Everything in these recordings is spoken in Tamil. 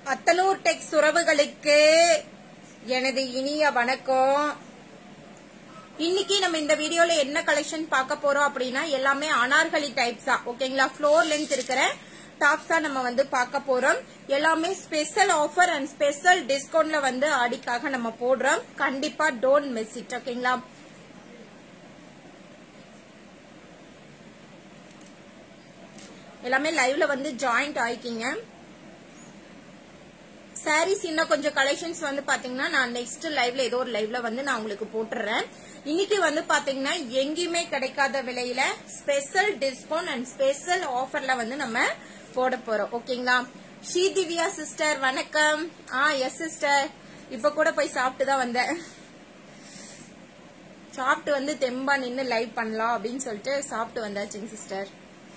அத்தனூர் டெக்ஸ் உறவுகளுக்கு எனது இனிய வணக்கம் இன்னைக்கு நம்ம இந்த வீடியோல என்ன கலெக்ஷன் பார்க்க போறோம் அப்படின்னா எல்லாமே அனார்கலி டைப்ஸ் தான் ஓகேங்களா ஃப்ளோர் லென்த் இருக்கிற டாப்ஸ் தான் நம்ம வந்து பார்க்க போறோம் எல்லாமே ஸ்பெஷல் ஆஃபர் அண்ட் ஸ்பெஷல் டிஸ்கவுண்ட்ல வந்து ஆடிக்காக நம்ம போடுறோம் கண்டிப்பா டோன்ட் மிஸ் இட் ஓகேங்களா எல்லாமே லைவ்ல வந்து ஜாயிண்ட் ஆயிக்கிங்க சாரீஸ் இன்னும் கொஞ்சம் கலெக்ஷன்ஸ் வந்து பாத்தீங்கன்னா நான் நெக்ஸ்ட் லைவ்ல ஏதோ ஒரு லைவ்ல வந்து நான் உங்களுக்கு போட்டுறேன் இன்னைக்கு வந்து பாத்தீங்கன்னா எங்கேயுமே கிடைக்காத விலையில ஸ்பெஷல் டிஸ்கவுண்ட் அண்ட் ஸ்பெஷல் ஆஃபர்ல வந்து நம்ம போட போறோம் ஓகேங்களா ஸ்ரீதிவ்யா சிஸ்டர் வணக்கம் ஆ எஸ் சிஸ்டர் இப்ப கூட போய் சாப்பிட்டு தான் வந்தேன் சாப்பிட்டு வந்து தெம்பா நின்னு லைவ் பண்ணலாம் அப்படின்னு சொல்லிட்டு சாப்பிட்டு வந்தாச்சுங்க சிஸ்டர்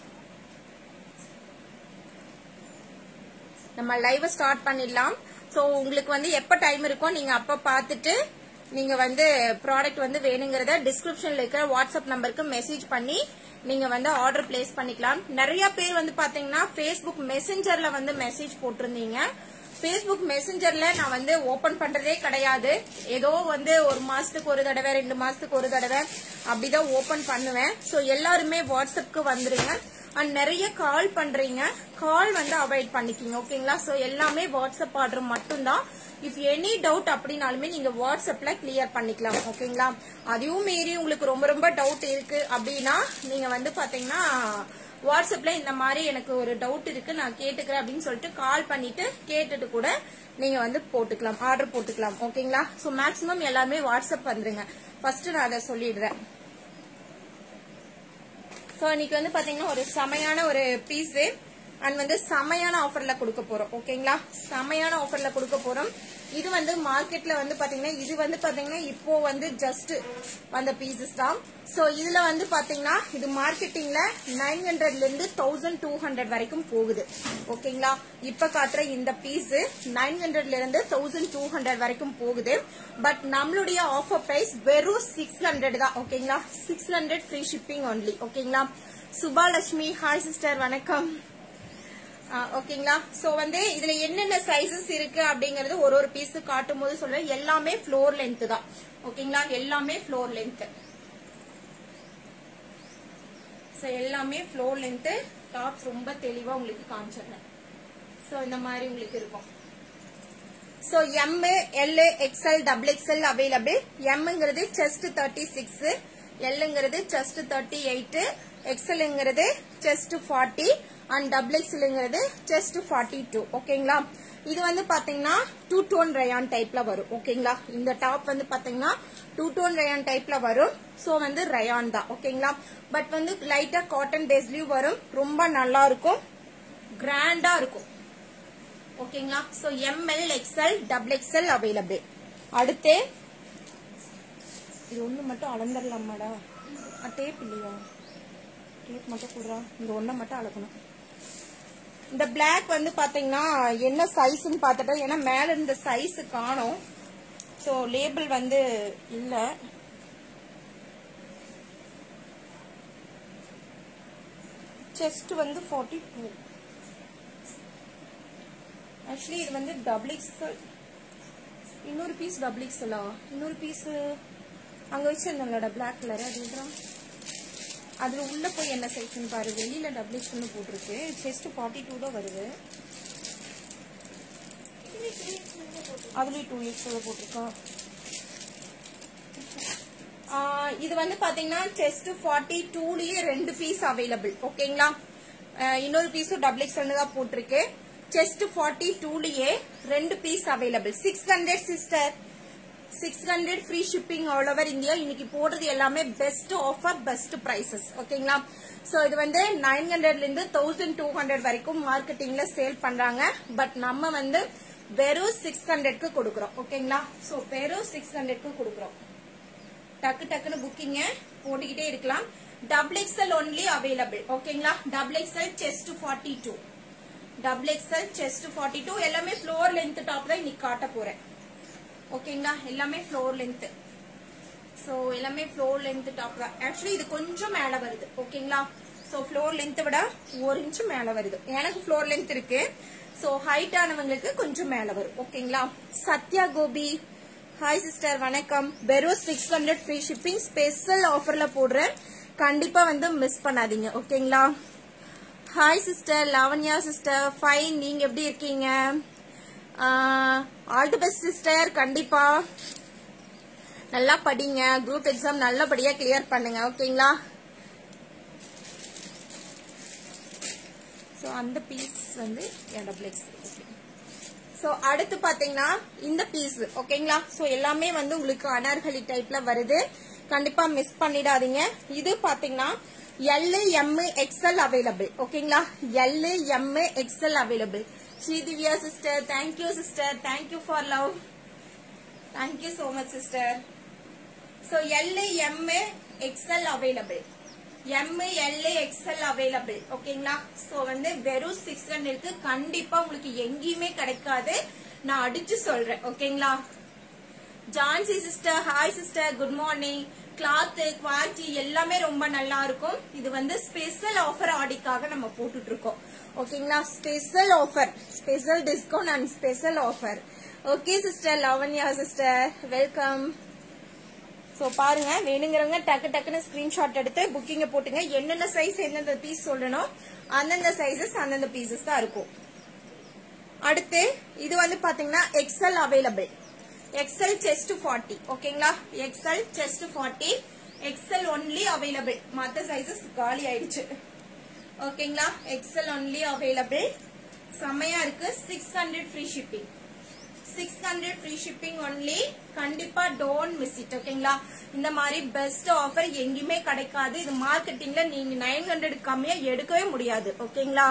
நம்ம லைவ் ஸ்டார்ட் பண்ணிடலாம் சோ உங்களுக்கு வந்து எப்ப டைம் இருக்கோ நீங்க அப்ப பார்த்துட்டு நீங்க வந்து ப்ராடக்ட் வந்து வேணுங்கிறத டிஸ்கிரிப்ஷன்ல இருக்கிற வாட்ஸ்அப் நம்பருக்கு மெசேஜ் பண்ணி நீங்க வந்து ஆர்டர் பிளேஸ் பண்ணிக்கலாம் நிறைய பேர் வந்து பாத்தீங்கன்னா ஃபேஸ்புக் மெசஞ்சர்ல வந்து மெசேஜ் போட்டிருந்தீங்க ஃபேஸ்புக் மெசஞ்சர்ல நான் வந்து ஓபன் பண்றதே கிடையாது ஏதோ வந்து ஒரு மாசத்துக்கு ஒரு தடவை ரெண்டு மாசத்துக்கு ஒரு தடவை அப்படிதான் ஓபன் பண்ணுவேன் சோ எல்லாருமே வாட்ஸ்அப்க்கு வந்துருங்க அண்ட் நிறைய கால் பண்றீங்க கால் வந்து அவாய்ட் பண்ணிக்கிங்க ஓகேங்களா சோ எல்லாமே வாட்ஸ்அப் ஆர்டர் மட்டும்தான் இஃப் எனி டவுட் அப்படின்னாலுமே நீங்க வாட்ஸ்அப்ல கிளியர் பண்ணிக்கலாம் ஓகேங்களா அதையும் மீறி உங்களுக்கு ரொம்ப ரொம்ப டவுட் இருக்கு அப்படின்னா நீங்க வந்து பாத்தீங்கன்னா வாட்ஸ்அப்ல இந்த மாதிரி எனக்கு ஒரு டவுட் இருக்கு நான் கேட்டுக்கிறேன் அப்படின்னு சொல்லிட்டு கால் பண்ணிட்டு கேட்டுட்டு கூட நீங்க வந்து போட்டுக்கலாம் ஆர்டர் போட்டுக்கலாம் ஓகேங்களா சோ மேக்சிமம் எல்லாருமே வாட்ஸ்அப் வந்துருங்க ஃபர்ஸ்ட் நான் அதை சொல்லிடுறேன் ஸோ இன்னைக்கு வந்து பாத்தீங்கன்னா ஒரு செமையான ஒரு பீஸ் அண்ட் வந்து செமையான ஆஃபர்ல கொடுக்க போறோம் ஓகேங்களா செமையான ஆஃபர்ல கொடுக்க போறோம் இது வந்து மார்க்கெட்ல வந்து பாத்தீங்கன்னா இது வந்து பாத்தீங்கன்னா இப்போ வந்து ஜஸ்ட் வந்த பீசஸ் தான் சோ இதுல வந்து பாத்தீங்கன்னா இது மார்க்கெட்டிங்ல நைன் ஹண்ட்ரட்ல இருந்து தௌசண்ட் டூ ஹண்ட்ரட் வரைக்கும் போகுது ஓகேங்களா இப்ப காட்டுற இந்த பீஸ் நைன் ஹண்ட்ரட்ல இருந்து தௌசண்ட் டூ ஹண்ட்ரட் வரைக்கும் போகுது பட் நம்மளுடைய ஆஃபர் பிரைஸ் வெறும் சிக்ஸ் ஹண்ட்ரட் தான் ஓகேங்களா six hundred free shipping only ஓகேங்களா சுபாலட்சுமி ஹாய் சிஸ்டர் வணக்கம் ஓகேங்களா சோ வந்து இதுல என்னென்ன சைசஸ் இருக்கு அப்படிங்கறது ஒரு ஒரு பீஸ் காட்டும் போது சொல்றேன் எல்லாமே ஃப்ளோர் லென்த் தான் ஓகேங்களா எல்லாமே ஃப்ளோர் லென்த் சோ எல்லாமே ஃப்ளோர் லென்த் டாப்ஸ் ரொம்ப தெளிவா உங்களுக்கு காமிச்சிடுறேன் சோ இந்த மாதிரி உங்களுக்கு இருக்கும் so M L XL double XL available எம்ங்கிறது செஸ்ட் தேர்ட்டி சிக்ஸ் எல்லுங்கிறது செஸ்ட் தேர்ட்டி எயிட் எக்ஸ்எல்ங்கிறது செஸ்ட் ஃபார்ட்டி அண்ட் டபுள் எக்ஸ்எல்ங்கிறது செஸ்ட் ஃபார்ட்டி டூ ஓகேங்களா இது வந்து பாத்தீங்கன்னா டூ டோன் ரயான் டைப்ல வரும் ஓகேங்களா இந்த டாப் வந்து பாத்தீங்கன்னா டூ டோன் ரயான் டைப்ல வரும் சோ வந்து ரயான் தான் ஓகேங்களா பட் வந்து லைட்டா காட்டன் பேஸ்லயும் வரும் ரொம்ப நல்லா இருக்கும் கிராண்டா இருக்கும் ஓகேங்களா so M L XL double XL available அடுத்து இது ஒண்ணு மட்டும் அளந்துடலாமாடா டேப் இல்லையா டேப் மட்டும் கொடுறா இந்த ஒண்ணை மட்டும் அளக்கணும் இந்த பிளாக் வந்து பாத்தீங்கன்னா என்ன சைஸ்ன்னு பார்த்துட்டோம் ஏன்னா மேல இந்த சைஸ் காணும் ஸோ லேபிள் வந்து இல்ல செஸ்ட் வந்து ஃபார்ட்டி டூ ஆக்சுவலி இது வந்து டபுள் எக்ஸல் இன்னொரு பீஸ் டபுள் எக்ஸலா இன்னொரு பீஸ் அங்க வச்சிருந்தோம்லடா பிளாக் கலர் அது இதுதான் அதுல உள்ள போய் என்ன சைஸ்னு பாரு வெளியில டபுள் எக்ஸ்எல்னு போட்டிருக்கு செஸ்ட் ஃபார்ட்டி டூ தான் வருது அதுலயும் டூ எக்ஸ்எல் போட்டிருக்கா இது வந்து பாத்தீங்கன்னா செஸ்ட் ஃபார்ட்டி டூலயே ரெண்டு பீஸ் அவைலபிள் ஓகேங்களா இன்னொரு பீஸும் டபுள் எக்ஸ்எல் தான் போட்டிருக்கு செஸ்ட் ஃபார்ட்டி டூலயே ரெண்டு piece available six hundred sister six hundred free shipping all over India இன்னைக்கு போடுறது எல்லாமே பெஸ்ட் ஆஃபர் பெஸ்ட் பிரைசஸ் ஓகேங்களா சோ இது வந்து நைன் ஹண்ட்ரட்ல இருந்து தௌசண்ட் டூ ஹண்ட்ரட் வரைக்கும் மார்க்கெட்டிங்ல சேல் பண்றாங்க பட் நம்ம வந்து வெறும் சிக்ஸ் ஹண்ட்ரட்க்கு கொடுக்குறோம் ஓகேங்களா சோ வெறும் சிக்ஸ் ஹண்ட்ரட்க்கு கொடுக்குறோம் டக்கு டக்குன்னு புக்கிங்க போட்டுக்கிட்டே இருக்கலாம் டபுள் எக்ஸ்எல் ஒன்லி அவைலபிள் ஓகேங்களா double XL chest forty two double XL chest forty two எல்லாமே ஃப்ளோர் லென்த் டாப் தான் இன்னைக்கு காட்ட போறேன் ஓகேங்களா எல்லாமே ஃப்ளோர் லென்த் ஸோ எல்லாமே ஃப்ளோர் லென்த் டாப் தான் ஆக்சுவலி இது கொஞ்சம் மேலே வருது ஓகேங்களா ஸோ ஃப்ளோர் லென்த்தை விட ஒரு இன்ச்சு மேலே வருது எனக்கு ஃப்ளோர் லென்த் இருக்கு ஸோ ஹைட் ஆனவங்களுக்கு கொஞ்சம் மேல வரும் ஓகேங்களா சத்யா கோபி ஹாய் சிஸ்டர் வணக்கம் வெறும் six hundred free shipping special ஆஃபர்ல போடுறேன் கண்டிப்பா வந்து மிஸ் பண்ணாதீங்க ஓகேங்களா hi sister Lavanya sister fine நீங்க எப்படி இருக்கீங்க ஆல் தி பெஸ்ட் சிஸ்டர் கண்டிப்பா நல்லா படிங்க குரூப் எக்ஸாம் நல்லபடியா கிளியர் பண்ணுங்க ஓகேங்களா ஸோ அந்த பீஸ் வந்து டபுள் எக்ஸ் ஸோ அடுத்து பாத்தீங்கன்னா இந்த பீஸ் ஓகேங்களா ஸோ எல்லாமே வந்து உங்களுக்கு அனார்கலி டைப்ல வருது கண்டிப்பா மிஸ் பண்ணிடாதீங்க இது பாத்தீங்கன்னா எல் எம் எக்ஸ்எல் அவைலபிள் ஓகேங்களா L M XL available Sridivya sister thank you sister thank you for love thank you so much sister so L M XL available M L XL available ஓகேங்களா ஸோ வந்து வெறும் சிக்ஸ் ஹண்ட்ரட்க்கு கண்டிப்பா உங்களுக்கு எங்கேயுமே கிடைக்காது நான் அடிச்சு சொல்றேன் ஓகேங்களா Jhansi sister hi sister good morning cloth quality எல்லாமே ரொம்ப நல்லா இருக்கும் இது வந்து ஸ்பெஷல் ஆஃபர் ஆடிக்காக நம்ம போட்டுட்டு இருக்கோம் ஓகேங்களா special offer special discount and special offer okay sister Lavanya sister welcome so பாருங்க வேணுங்கிறவங்க டக்கு டக்குன்னு ஸ்கிரீன்ஷாட் எடுத்து புக்கிங்க போட்டுங்க என்னென்ன சைஸ் எந்தெந்த பீஸ் சொல்லணும் அந்தந்த சைசஸ் அந்தந்த பீசஸ் தான் இருக்கும் அடுத்து இது வந்து பாத்தீங்கன்னா XL available XL chest forty ஓகேங்களா XL chest forty XL only available மற்ற சைசஸ் காலி ஆயிடுச்சு ஓகேங்களா எக்ஸல் ஒன்லி அவைலபிள் செம்மையா இருக்கு six hundred free shipping six hundred free shipping only கண்டிப்பா டோன்ட் மிஸ் இட் ஓகேங்களா இந்த மாதிரி பெஸ்ட் ஆஃபர் எங்கேயுமே கிடைக்காது இது மார்க்கெட்டிங்ல நீங்க நைன் ஹண்ட்ரட் கம்மியா எடுக்கவே முடியாது ஓகேங்களா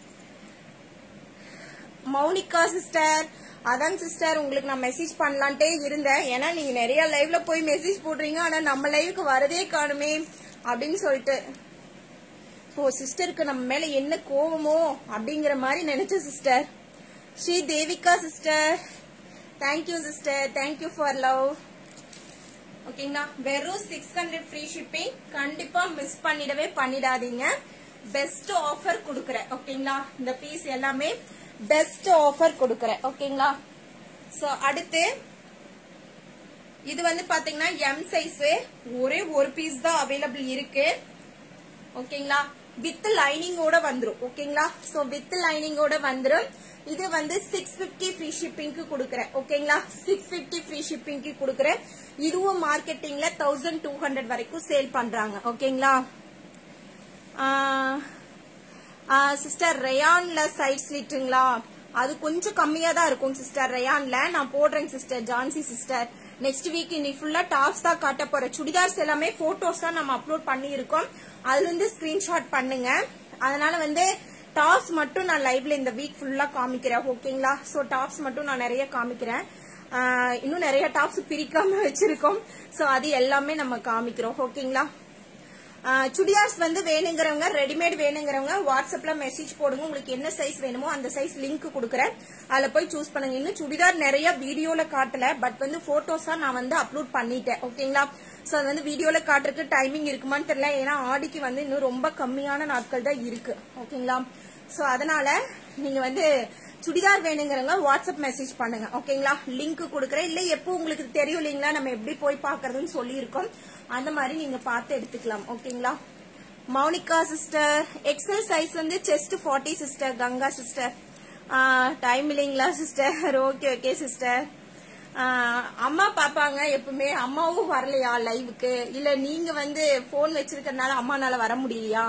மௌனிகா சிஸ்டர் அதான் சிஸ்டர் உங்களுக்கு நான் மெசேஜ் பண்ணலான்ட்டே இருந்தேன் ஏன்னா நீங்க நிறைய லைவ்ல போய் மெசேஜ் போடுறீங்க ஆனா நம்ம லைவுக்கு வரதே காணுமே அப்படின்னு சொல்லிட்டு ஓ சிஸ்டருக்கு நம்ம மேல என்ன கோவமோ அப்படிங்கிற மாதிரி நினைச்ச sister Sri Devika sister thank you sister thank you for love ஓகேங்களா வெறும் சிக்ஸ் ஹண்ட்ரட் ஃப்ரீ ஷிப்பிங் கண்டிப்பா மிஸ் பண்ணிடவே பண்ணிடாதீங்க பெஸ்ட் ஆஃபர் கொடுக்குறேன் ஓகேங்களா இந்த பீஸ் எல்லாமே பெஸ்ட் ஆஃபர் கொடுக்குறேன் ஓகேங்களா சோ அடுத்து இது வந்து பாத்தீங்கன்னா எம் சைஸ் ஒரே ஒரு பீஸ் தான் அவைலபிள் இருக்கு ஓகேங்களா வித் லைனிங்கோட வந்துரும் ஓகேங்களா சோ வித் லைனிங்கோட வந்துரும் இது வந்து சிக்ஸ் பிப்டி ஃப்ரீ ஷிப்பிங்க்கு கொடுக்குறேன் ஓகேங்களா சிக்ஸ் பிப்டி ஃப்ரீ ஷிப்பிங்க்கு கொடுக்குறேன் இதுவும் மார்க்கெட்டிங்ல தௌசண்ட் டூ ஹண்ட்ரட் வரைக்கும் சேல் பண்றாங்க ஓகேங்களா சிஸ்டர் ரயான்ல சைட் ஸ்லிட்டுங்களா அது கொஞ்சம் கம்மியா தான் இருக்கும் சிஸ்டர் ரயான்ல நான் போடுறேன் sister Jhansi sister next week இன்னைக்கு ஃபுல்லா டாப்ஸ் தான் காட்ட போறேன் சுடிதார்ஸ் எல்லாமே போட்டோஸ் தான் நம்ம அப்லோட் பண்ணியிருக்கோம் அதுல இருந்து ஸ்கிரீன்ஷாட் பண்ணுங்க அதனால வந்து டாப்ஸ் மட்டும் நான் லைவ்ல இந்த வீக் ஃபுல்லா காமிக்கிறேன் ஓகேங்களா சோ டாப்ஸ் மட்டும் நான் நிறைய காமிக்கிறேன் ஆஹ் இன்னும் நிறைய டாப்ஸ் பிரிக்காம வச்சிருக்கோம் சோ அது எல்லாமே நம்ம காமிக்கிறோம் ஓகேங்களா ஆஹ் சுடிதார்ஸ் வந்து வேணுங்கிறவங்க ரெடிமேட் வேணுங்கிறவங்க வாட்ஸ்அப்ல மெசேஜ் போடுங்க உங்களுக்கு என்ன சைஸ் வேணுமோ அந்த சைஸ் லிங்க் கொடுக்குறேன் அதுல போய் சூஸ் பண்ணுங்க இன்னும் சுடிதார் நிறைய வீடியோல காட்டல பட் வந்து போட்டோஸா நான் வந்து அப்லோட் பண்ணிட்டேன் ஓகேங்களா சோ அது வந்து வீடியோல காட்டுறதுக்கு டைமிங் இருக்குமான்னு தெரியல ஏன்னா ஆடிக்கு வந்து இன்னும் ரொம்ப கம்மியான நாட்கள் தான் இருக்கு ஓகேங்களா சோ அதனால நீங்க வந்து சுடிதார் வேணுங்கிறவங்க வாட்ஸ்அப் மெசேஜ் பண்ணுங்க ஓகேங்களா லிங்க் கொடுக்குறேன் இல்ல எப்போ உங்களுக்கு தெரியும் இல்லைங்களா நம்ம எப்படி போய் பாக்குறதுன்னு சொல்லியிருக்கோம் அந்த மாதிரி நீங்க பார்த்து எடுத்துக்கலாம் ஓகேங்களா மௌனிகா சிஸ்டர் எக்ஸல் சைஸ் வந்து chest forty sister Ganga sister time இல்லைங்களா சிஸ்டர் ஓகே ஓகே சிஸ்டர் அம்மா பாப்பாங்க எப்பவுமே அம்மாவும் வரலையா லைவுக்கு இல்ல நீங்க வந்து போன் வச்சிருக்கறனால அம்மானால வர முடியலையா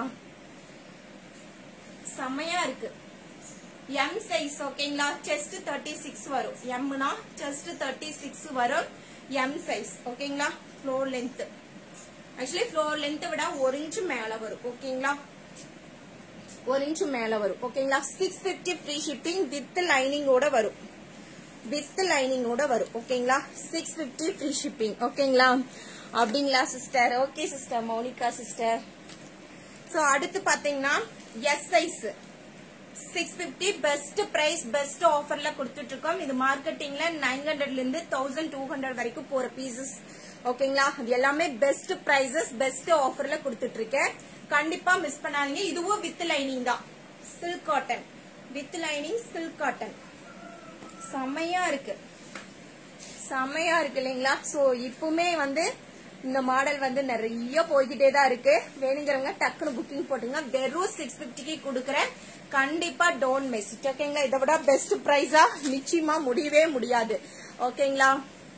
செம்மையா இருக்கு எம் சைஸ் ஓகேங்களா செஸ்ட் தேர்ட்டி சிக்ஸ் வரும் எம்னா செஸ்ட் தேர்ட்டி சிக்ஸ் வரும் எம் சைஸ் ஓகேங்களா floor length actually floor length விட ஒரு இன்ச் மேல வரும் ஓகேங்களா ஒரு இன்ச் மேல வரும் ஓகேங்களா six fifty free shipping with லைனிங்கோட வரும் வித் லைனிங்கோட வரும் ஓகேங்களா சிக்ஸ் பிப்டி ஃப்ரீ ஷிப்பிங் ஓகேங்களா அப்படிங்களா sister okay sister Mounika sister so அடுத்து பாத்தீங்கன்னா S size six fifty best price best ஆஃபர்ல கொடுத்துட்டு இருக்கோம் இது மார்க்கெட்டிங்ல நைன் ஹண்ட்ரட்ல இருந்து தௌசண்ட் டூ ஹண்ட்ரட் வரைக்கும் போற பீசஸ் ஓகேங்களா இது எல்லாமே பெஸ்ட் பிரைசஸ் பெஸ்ட் ஆஃபர்ல கொடுத்துட்டு இருக்கேன் கண்டிப்பா மிஸ் பண்ணாதீங்க இதுவும் வித் லைனிங் தான் silk cotton with lining silk cotton செம்மையா இருக்கு செம்மையா இருக்கு இல்லைங்களா சோ இப்பவுமே வந்து இந்த மாடல் வந்து நிறைய போய்கிட்டே தான் இருக்கு வேணுங்கிறவங்க டக்குனு புக்கிங் போட்டுங்க வெறும் சிக்ஸ் பிப்டிக்கு கொடுக்குறேன் கண்டிப்பா டோன்ட் மிஸ் ஓகேங்களா இதை விட பெஸ்ட் பிரைஸா நிச்சயமா முடியவே முடியாது ஓகேங்களா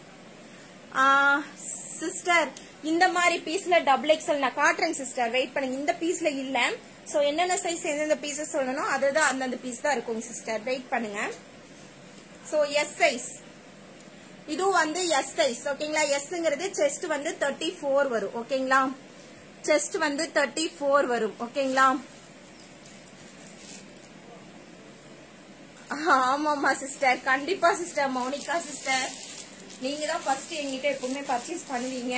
சிஸ்டர் இந்த மாதிரி பீஸ்ல டபுள் எக்ஸ்எல் நான் காட்டுறேன் சிஸ்டர் வெயிட் பண்ணுங்க இந்த பீஸ்ல இல்ல சோ என்னென்ன சைஸ் எந்தெந்த பீசஸ் சொல்லணும் அதுதான் அந்தந்த பீஸ் தான் இருக்கும் சிஸ்டர் வெயிட் பண்ணுங்க சோ எஸ் சைஸ் இதுவும் வந்து எஸ் சைஸ் ஓகேங்களா எஸ்ங்கிறது செஸ்ட் வந்து தேர்ட்டி ஃபோர் வரும் ஓகேங்களா செஸ்ட் வந்து தேர்ட்டி ஃபோர் வரும் ஓகேங்களா ஆமாமா சிஸ்டர் கண்டிப்பா சிஸ்டர் மௌனிகா சிஸ்டர் நீங்க தான் ஃபர்ஸ்ட் எங்கிட்ட எப்பவுமே பர்ச்சேஸ் பண்ணுவீங்க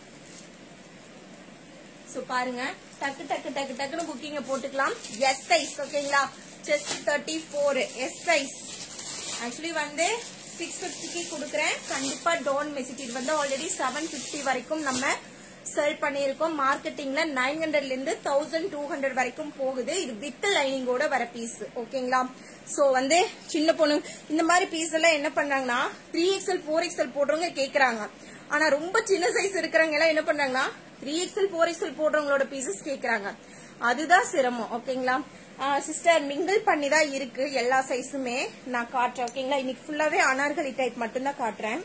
சோ பாருங்க டக்கு டக்கு டக்கு டக்குன்னு புக்கிங்க போட்டுக்கலாம் எஸ் சைஸ் ஓகேங்களா chest thirty four S size actually வந்து சிக்ஸ் பிப்டிக்கு கொடுக்குறேன் கண்டிப்பா டோன் மிஸ் இட் இது வந்து ஆல்ரெடி செவன் பிப்டி வரைக்கும் நம்ம செல் பண்ணியிருக்கோம் மார்க்கெட்டிங்ல நைன் ஹண்ட்ரட்ல இருந்து தௌசண்ட் டூ ஹண்ட்ரட் வரைக்கும் போகுது இது வித் லைனிங்கோட வர பீஸ் ஓகேங்களா சோ வந்து சின்ன பொண்ணு இந்த மாதிரி பீஸ் எல்லாம் என்ன பண்ணாங்கன்னா த்ரீ எக்ஸ்எல் ஃபோர் எக்ஸ்எல் போடுறவங்க கேக்குறாங்க ஆனா ரொம்ப சின்ன சைஸ் இருக்கிறவங்க எல்லாம் என்ன பண்றாங்கன்னா த்ரீ எக்ஸ்எல் ஃபோர் எக்ஸ்எல் போடுறவங்களோட பீசஸ் கேக்குறாங்க அதுதான் சிரமம் ஓகேங்களா சிஸ்டர் மிங்கிள் பண்ணி தான் இருக்கு எல்லா சைஸுமே நான் காட்டுறேன் ஓகேங்களா இன்னைக்கு ஃபுல்லாவே அனார்கலி டைப் மட்டும்தான் காட்டுறேன்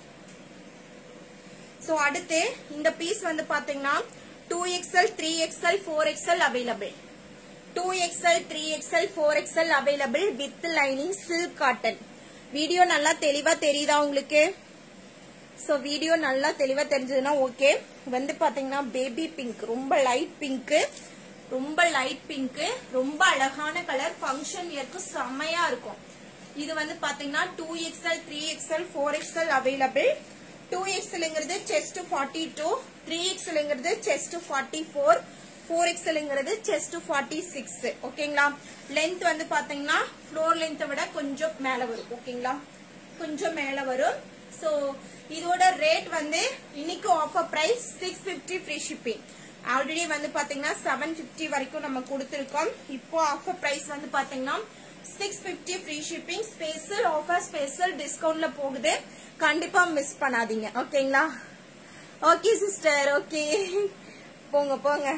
சோ அடுத்து இந்த பீஸ் வந்து பாத்தீங்கன்னா two XL three XL four XL available two XL three XL four XL available with lining silk cotton video நல்லா தெளிவா தெரியுதா உங்களுக்கு சோ வீடியோ நல்லா தெளிவா தெரிஞ்சதுன்னா ஓகே வந்து பாத்தீங்கன்னா பேபி பிங்க் ரொம்ப லைட் பிங்க் ரொம்ப லைட் பிங்க் ரொம்ப அழகான கலர் ஃபங்க்ஷன் இயருக்கு செம்மையா இருக்கும் இது வந்து பாத்தீங்கன்னா two XL three XL four XL available two எக்ஸ்எல்ங்கிறது செஸ்ட் ஃபார்ட்டி டூ த்ரீ எக்ஸ்எல்ங்கிறது செஸ்ட் ஃபார்ட்டி ஃபோர் ஃபோர் எக்ஸ்எல்ங்கிறது செஸ்ட் ஃபார்ட்டி சிக்ஸ் ஓகேங்களா லென்த் வந்து பாத்தீங்கன்னா ஃப்ளோர் லென்த்தை விட கொஞ்சம் மேல வரும் ஓகேங்களா கொஞ்சம் மேல வரும் சோ இதோட ரேட் வந்து இன்னைக்கு offer price six fifty free shipping already வந்து பாத்தீங்கன்னா செவன் பிப்டி வரைக்கும் நம்ம கொடுத்துருக்கோம் இப்போ ஆஃபர் பிரைஸ் வந்து பாத்தீங்கன்னா six fifty free shipping special offer special டிஸ்கவுண்ட்ல போகுது கண்டிப்பா மிஸ் பண்ணாதீங்க ஓகேங்களா ஓகே சிஸ்டர் ஓகே போங்க போங்க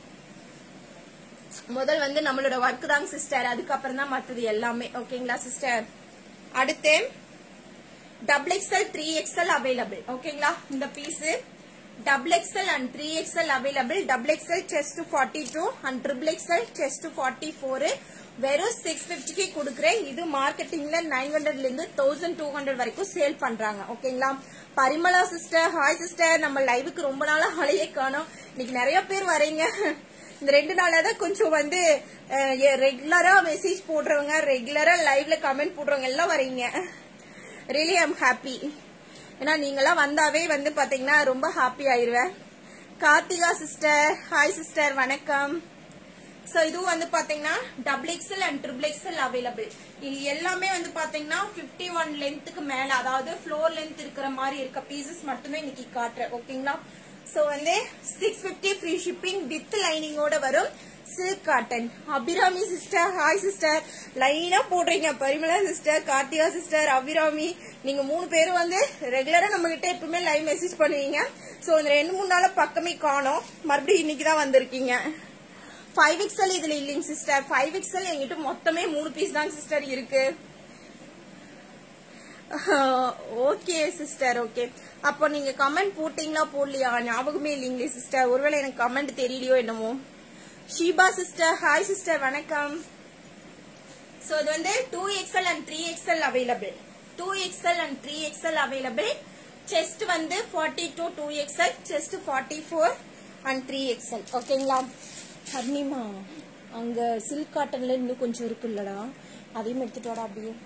முதல் வந்து நம்மளோட ஒர்க் தாங்க சிஸ்டர் அதுக்கப்புறம் தான் மத்தது எல்லாமே ஓகேங்களா சிஸ்டர் அடுத்து double XL three XL available ஓகேங்களா இந்த piece double XL and three XL available double XL chest forty two and triple XL chest forty four வெறும் சிக்ஸ் பிப்டிக்கு கொடுக்குறேன் இது மார்க்கெட்டிங்ல நைன் ஹண்ட்ரட்ல இருந்து தௌசண்ட் டூ ஹண்ட்ரட் வரைக்கும் சேல் பண்றாங்க ஓகேங்களா பரிமளா சிஸ்டர் ஹாய் சிஸ்டர் நம்ம லைவுக்கு ரொம்ப நாளா ஆளையே காணோம் இன்னைக்கு நிறைய பேர் வரீங்க இந்த ரெண்டு நாளா தான் கொஞ்சம் வந்து ரெகுலரா மெசேஜ் போடுறவங்க ரெகுலரா லைவ்ல கமெண்ட் போடுறவங்க எல்லாம் வரீங்க ரியலி ஐம் ஹாப்பி ஏன்னா நீங்களாம் வந்தாவே வந்து பாத்தீங்கன்னா ரொம்ப ஹாப்பி ஆயிருவேன் கார்த்திகா சிஸ்டர் ஹாய் சிஸ்டர் வணக்கம் சோ இதுவும் வந்து பாத்தீங்கன்னா double XL and triple XL available இது எல்லாமே வந்து பாத்தீங்கன்னா 51 ஒன் லென்த்துக்கு மேல அதாவது ஃப்ளோர் லென்த் இருக்கிற மாதிரி இருக்க பீசஸ் மட்டுமே இன்னைக்கு காட்டுறேன் ஓகேங்களா சோ வந்து six fifty free shipping with லைனிங்கோட வரும் silk cotton Abirami sister hi sister லைனா போடுறீங்க பரிமளா சிஸ்டர் கார்த்திகா சிஸ்டர் அபிராமி நீங்க மூணு பேரும் வந்து ரெகுலரா நம்ம கிட்ட எப்பவுமே லைவ் மெசேஜ் பண்ணுவீங்க சோ இந்த ரெண்டு மூணு நாள பக்கமே காணோம் மறுபடியும் இன்னைக்கு தான் வந்திருக்கீங்க ஃபைவ் எக்ஸ்எல் இதுல இல்லைங்க சிஸ்டர் ஃபைவ் எக்ஸ்எல் எங்கிட்ட மொத்தமே மூணு பீஸ் தான் சிஸ்டர் இருக்கு ஓகே சிஸ்டர் ஓகே அப்போ நீங்க கமெண்ட் போட்டீங்களா போடலையா ஞாபகமே இல்லைங்களே சிஸ்டர் ஒருவேளை எனக்கு கமெண்ட் தெரியலையோ என்னமோ ஷீபா சிஸ்டர் ஹாய் சிஸ்டர் வணக்கம் சோ இது வந்து two XL and three XL available two XL and three XL available chest வந்து forty two two XL chest forty four and three XL ஓகேங்களா ஹர்னிமா அங்க சில்க் காட்டன்ல இன்னும் கொஞ்சம் இருக்குல்லடா அதையும் எடுத்துட்டு வாடா அப்படியே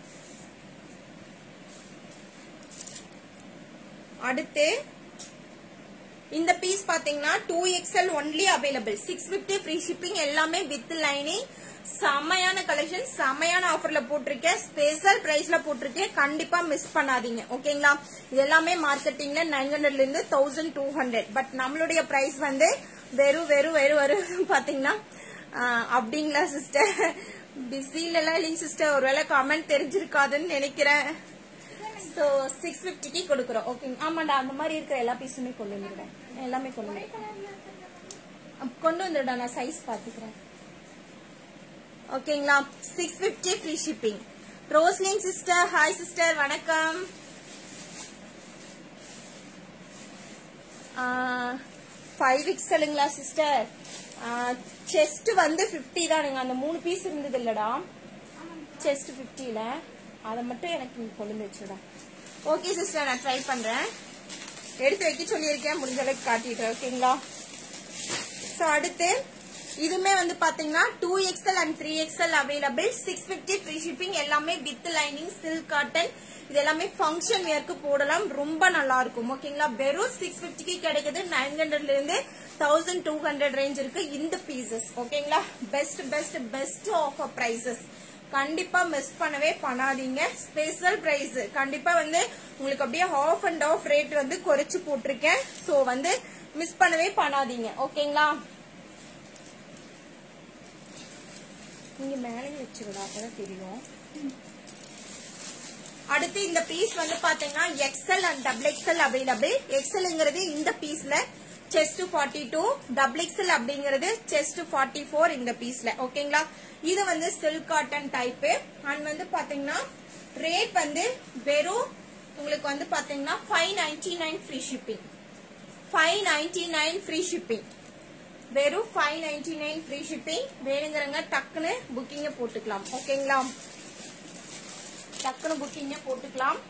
அடுத்து இந்த பீஸ் பாத்தீங்கன்னா two XL only available six fifty free shipping எல்லாமே வித் லைனிங் செமையான கலெக்ஷன் செமையான ஆஃபர்ல போட்டிருக்கேன் ஸ்பெஷல் பிரைஸ்ல போட்டிருக்கேன் கண்டிப்பா மிஸ் பண்ணாதீங்க ஓகேங்களா இது எல்லாமே மார்க்கெட்டிங்ல நைன் ஹண்ட்ரட்ல இருந்து தௌசண்ட் டூ ஹண்ட்ரட் பட் நம்மளுடைய பிரைஸ் வந்து வெறும் வெறும் வெறும் வெறும் பாத்தீங்கன்னா ஆஹ், அப்படிங்களா சிஸ்டர் பிஸில எல்லாம் இல்லைங்க சிஸ்டர் ஒருவேளை கமெண்ட் தெரிஞ்சிருக்காதுன்னு நினைக்கிறேன் ஸோ சிக்ஸ் ஃபிஃப்டிக்கு கொடுக்குறோம் ஓகேங்க ஆமாண்டா அந்த மாதிரி இருக்கிற எல்லா பீஸுமே கொண்டு வந்துடுறேன் எல்லாமே கொண்டு வந்துடுறேன் அப்ப கொண்டு வந்துடுடா நான் சைஸ் பார்த்துக்கிறேன் ஓகேங்களா six fifty free shipping Roslin sister hi sister வணக்கம் ஃபைவ் எக்ஸலுங்களா சிஸ்டர் செஸ்ட் வந்து ஃபிஃப்டி தானுங்க அந்த மூணு பீஸ் இருந்தது இல்லடா செஸ்ட் ஃபிஃப்டியில் அதை மட்டும் எனக்கு நீ கொண்டு வந்து வச்சுடா ஓகே சிஸ்டர் நான் ட்ரை பண்ணுறேன் எடுத்து வைக்க சொல்லியிருக்கேன் முடிஞ்ச அளவுக்கு காட்டிடுறேன் ஓகேங்களா ஸோ அடுத்து இதுமே வந்து பாத்தீங்கன்னா two XL and three XL available six fifty free shipping எல்லாமே வித் லைனிங் சில்க் காட்டன் இது எல்லாமே ஃபங்க்ஷன் வேர்க்கு போடலாம் ரொம்ப நல்லா இருக்கும் ஓகேங்களா வெறும் சிக்ஸ் பிப்டிக்கு கிடைக்குது நைன் ஹண்ட்ரட்ல இருந்து தௌசண்ட் டூ ஹண்ட்ரட் ரேஞ்ச் இருக்கு இந்த பீசஸ் ஓகேங்களா best best best offer prices கண்டிப்பா மிஸ் பண்ணவே பண்ணாதீங்க ஸ்பெஷல் பிரைஸ் கண்டிப்பா வந்து உங்களுக்கு அப்படியே ஆஃப் அண்ட் ஆஃப் ரேட் வந்து குறைச்சு போட்டிருக்கேன் சோ வந்து மிஸ் பண்ணவே பண்ணாதீங்க ஓகேங்களா நீங்க மேலே வச்சுருடா அப்பதான் தெரியும் அடுத்து இந்த பீஸ் வந்து பாத்தீங்கன்னா XL and double XL available எக்ஸல்ங்கிறது இந்த பீஸ்ல chest forty two double XL அப்படிங்கிறது செஸ்ட் ஃபார்ட்டி ஃபோர் இந்த பீஸ்ல ஓகேங்களா இது வந்து சில்க் காட்டன் டைப்பு அண்ட் வந்து பாத்தீங்கன்னா ரேட் வந்து வெறும் உங்களுக்கு வந்து பாத்தீங்கன்னா five ninety nine free shipping five ninety nine free shipping வெறும் five ninety nine free shipping வேணுங்கிறவங்க டக்குன்னு புக்கிங்க போட்டுக்கலாம் ஓகேங்களா டக்குன்னு புக்கிங்க போட்டுக்கலாம்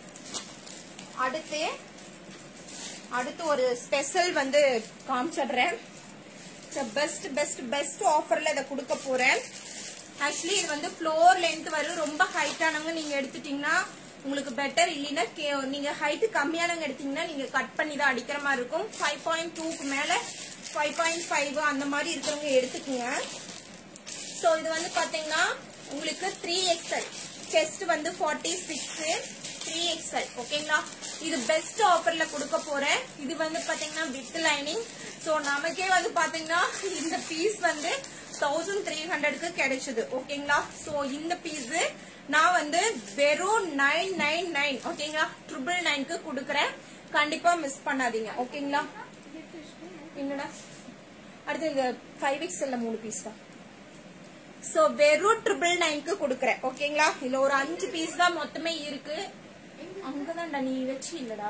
அடுத்து அடுத்து ஒரு ஸ்பெஷல் வந்து காமிச்சிடுறேன் பெஸ்ட் பெஸ்ட் பெஸ்ட் ஆஃபர்ல இதை கொடுக்க போறேன் ஆக்சுவலி இது வந்து ஃப்ளோர் லென்த் வரும் ரொம்ப ஹைட்டானவங்க நீங்க எடுத்துட்டீங்கன்னா உங்களுக்கு பெட்டர் இல்லைன்னா கே- நீங்க ஹைட் கம்மியானவங்க எடுத்தீங்கன்னா நீங்க கட் பண்ணி தான் அடிக்கிற மாதிரி இருக்கும் ஃபைவ் பாயிண்ட் டூக்கு மேல ஃபைவ் பாயிண்ட் ஃபைவ் அந்த மாதிரி இருக்கிறவங்க எடுத்துக்கோங்க ஸோ இது வந்து பாத்தீங்கன்னா உங்களுக்கு த்ரீ எக்ஸ்எல் செஸ்ட் வந்து ஃபார்ட்டி சிக்ஸ் த்ரீ எக்ஸ்எல் ஓகேங்களா இது பெஸ்ட் ஆஃபர்ல கொடுக்க போறேன் இது வந்து பாத்தீங்கன்னா வித் லைனிங் ஸோ நமக்கே வந்து பாத்தீங்கன்னா இந்த பீஸ் வந்து தௌசண்ட் த்ரீ ஹண்ட்ரட்க்கு கிடைச்சது ஓகேங்களா ஸோ இந்த பீஸ் நான் வந்து வெறும் நைன் நைன் நைன் ஓகேங்களா ட்ரிபிள் நைன்க்கு கொடுக்குறேன் கண்டிப்பா மிஸ் பண்ணாதீங்க ஓகேங்களா என்னடா அடுத்து இந்த ஃபைவ் எக்ஸ்எல்ல மூணு பீஸ் தான் சோ வெறும் ட்ரிபிள் நைன்க்கு கொடுக்குறேன் ஓகேங்களா இதுல ஒரு அஞ்சு பீஸ் தான் மொத்தமே இருக்கு அங்கதான்டா நீ வச்சு இல்லடா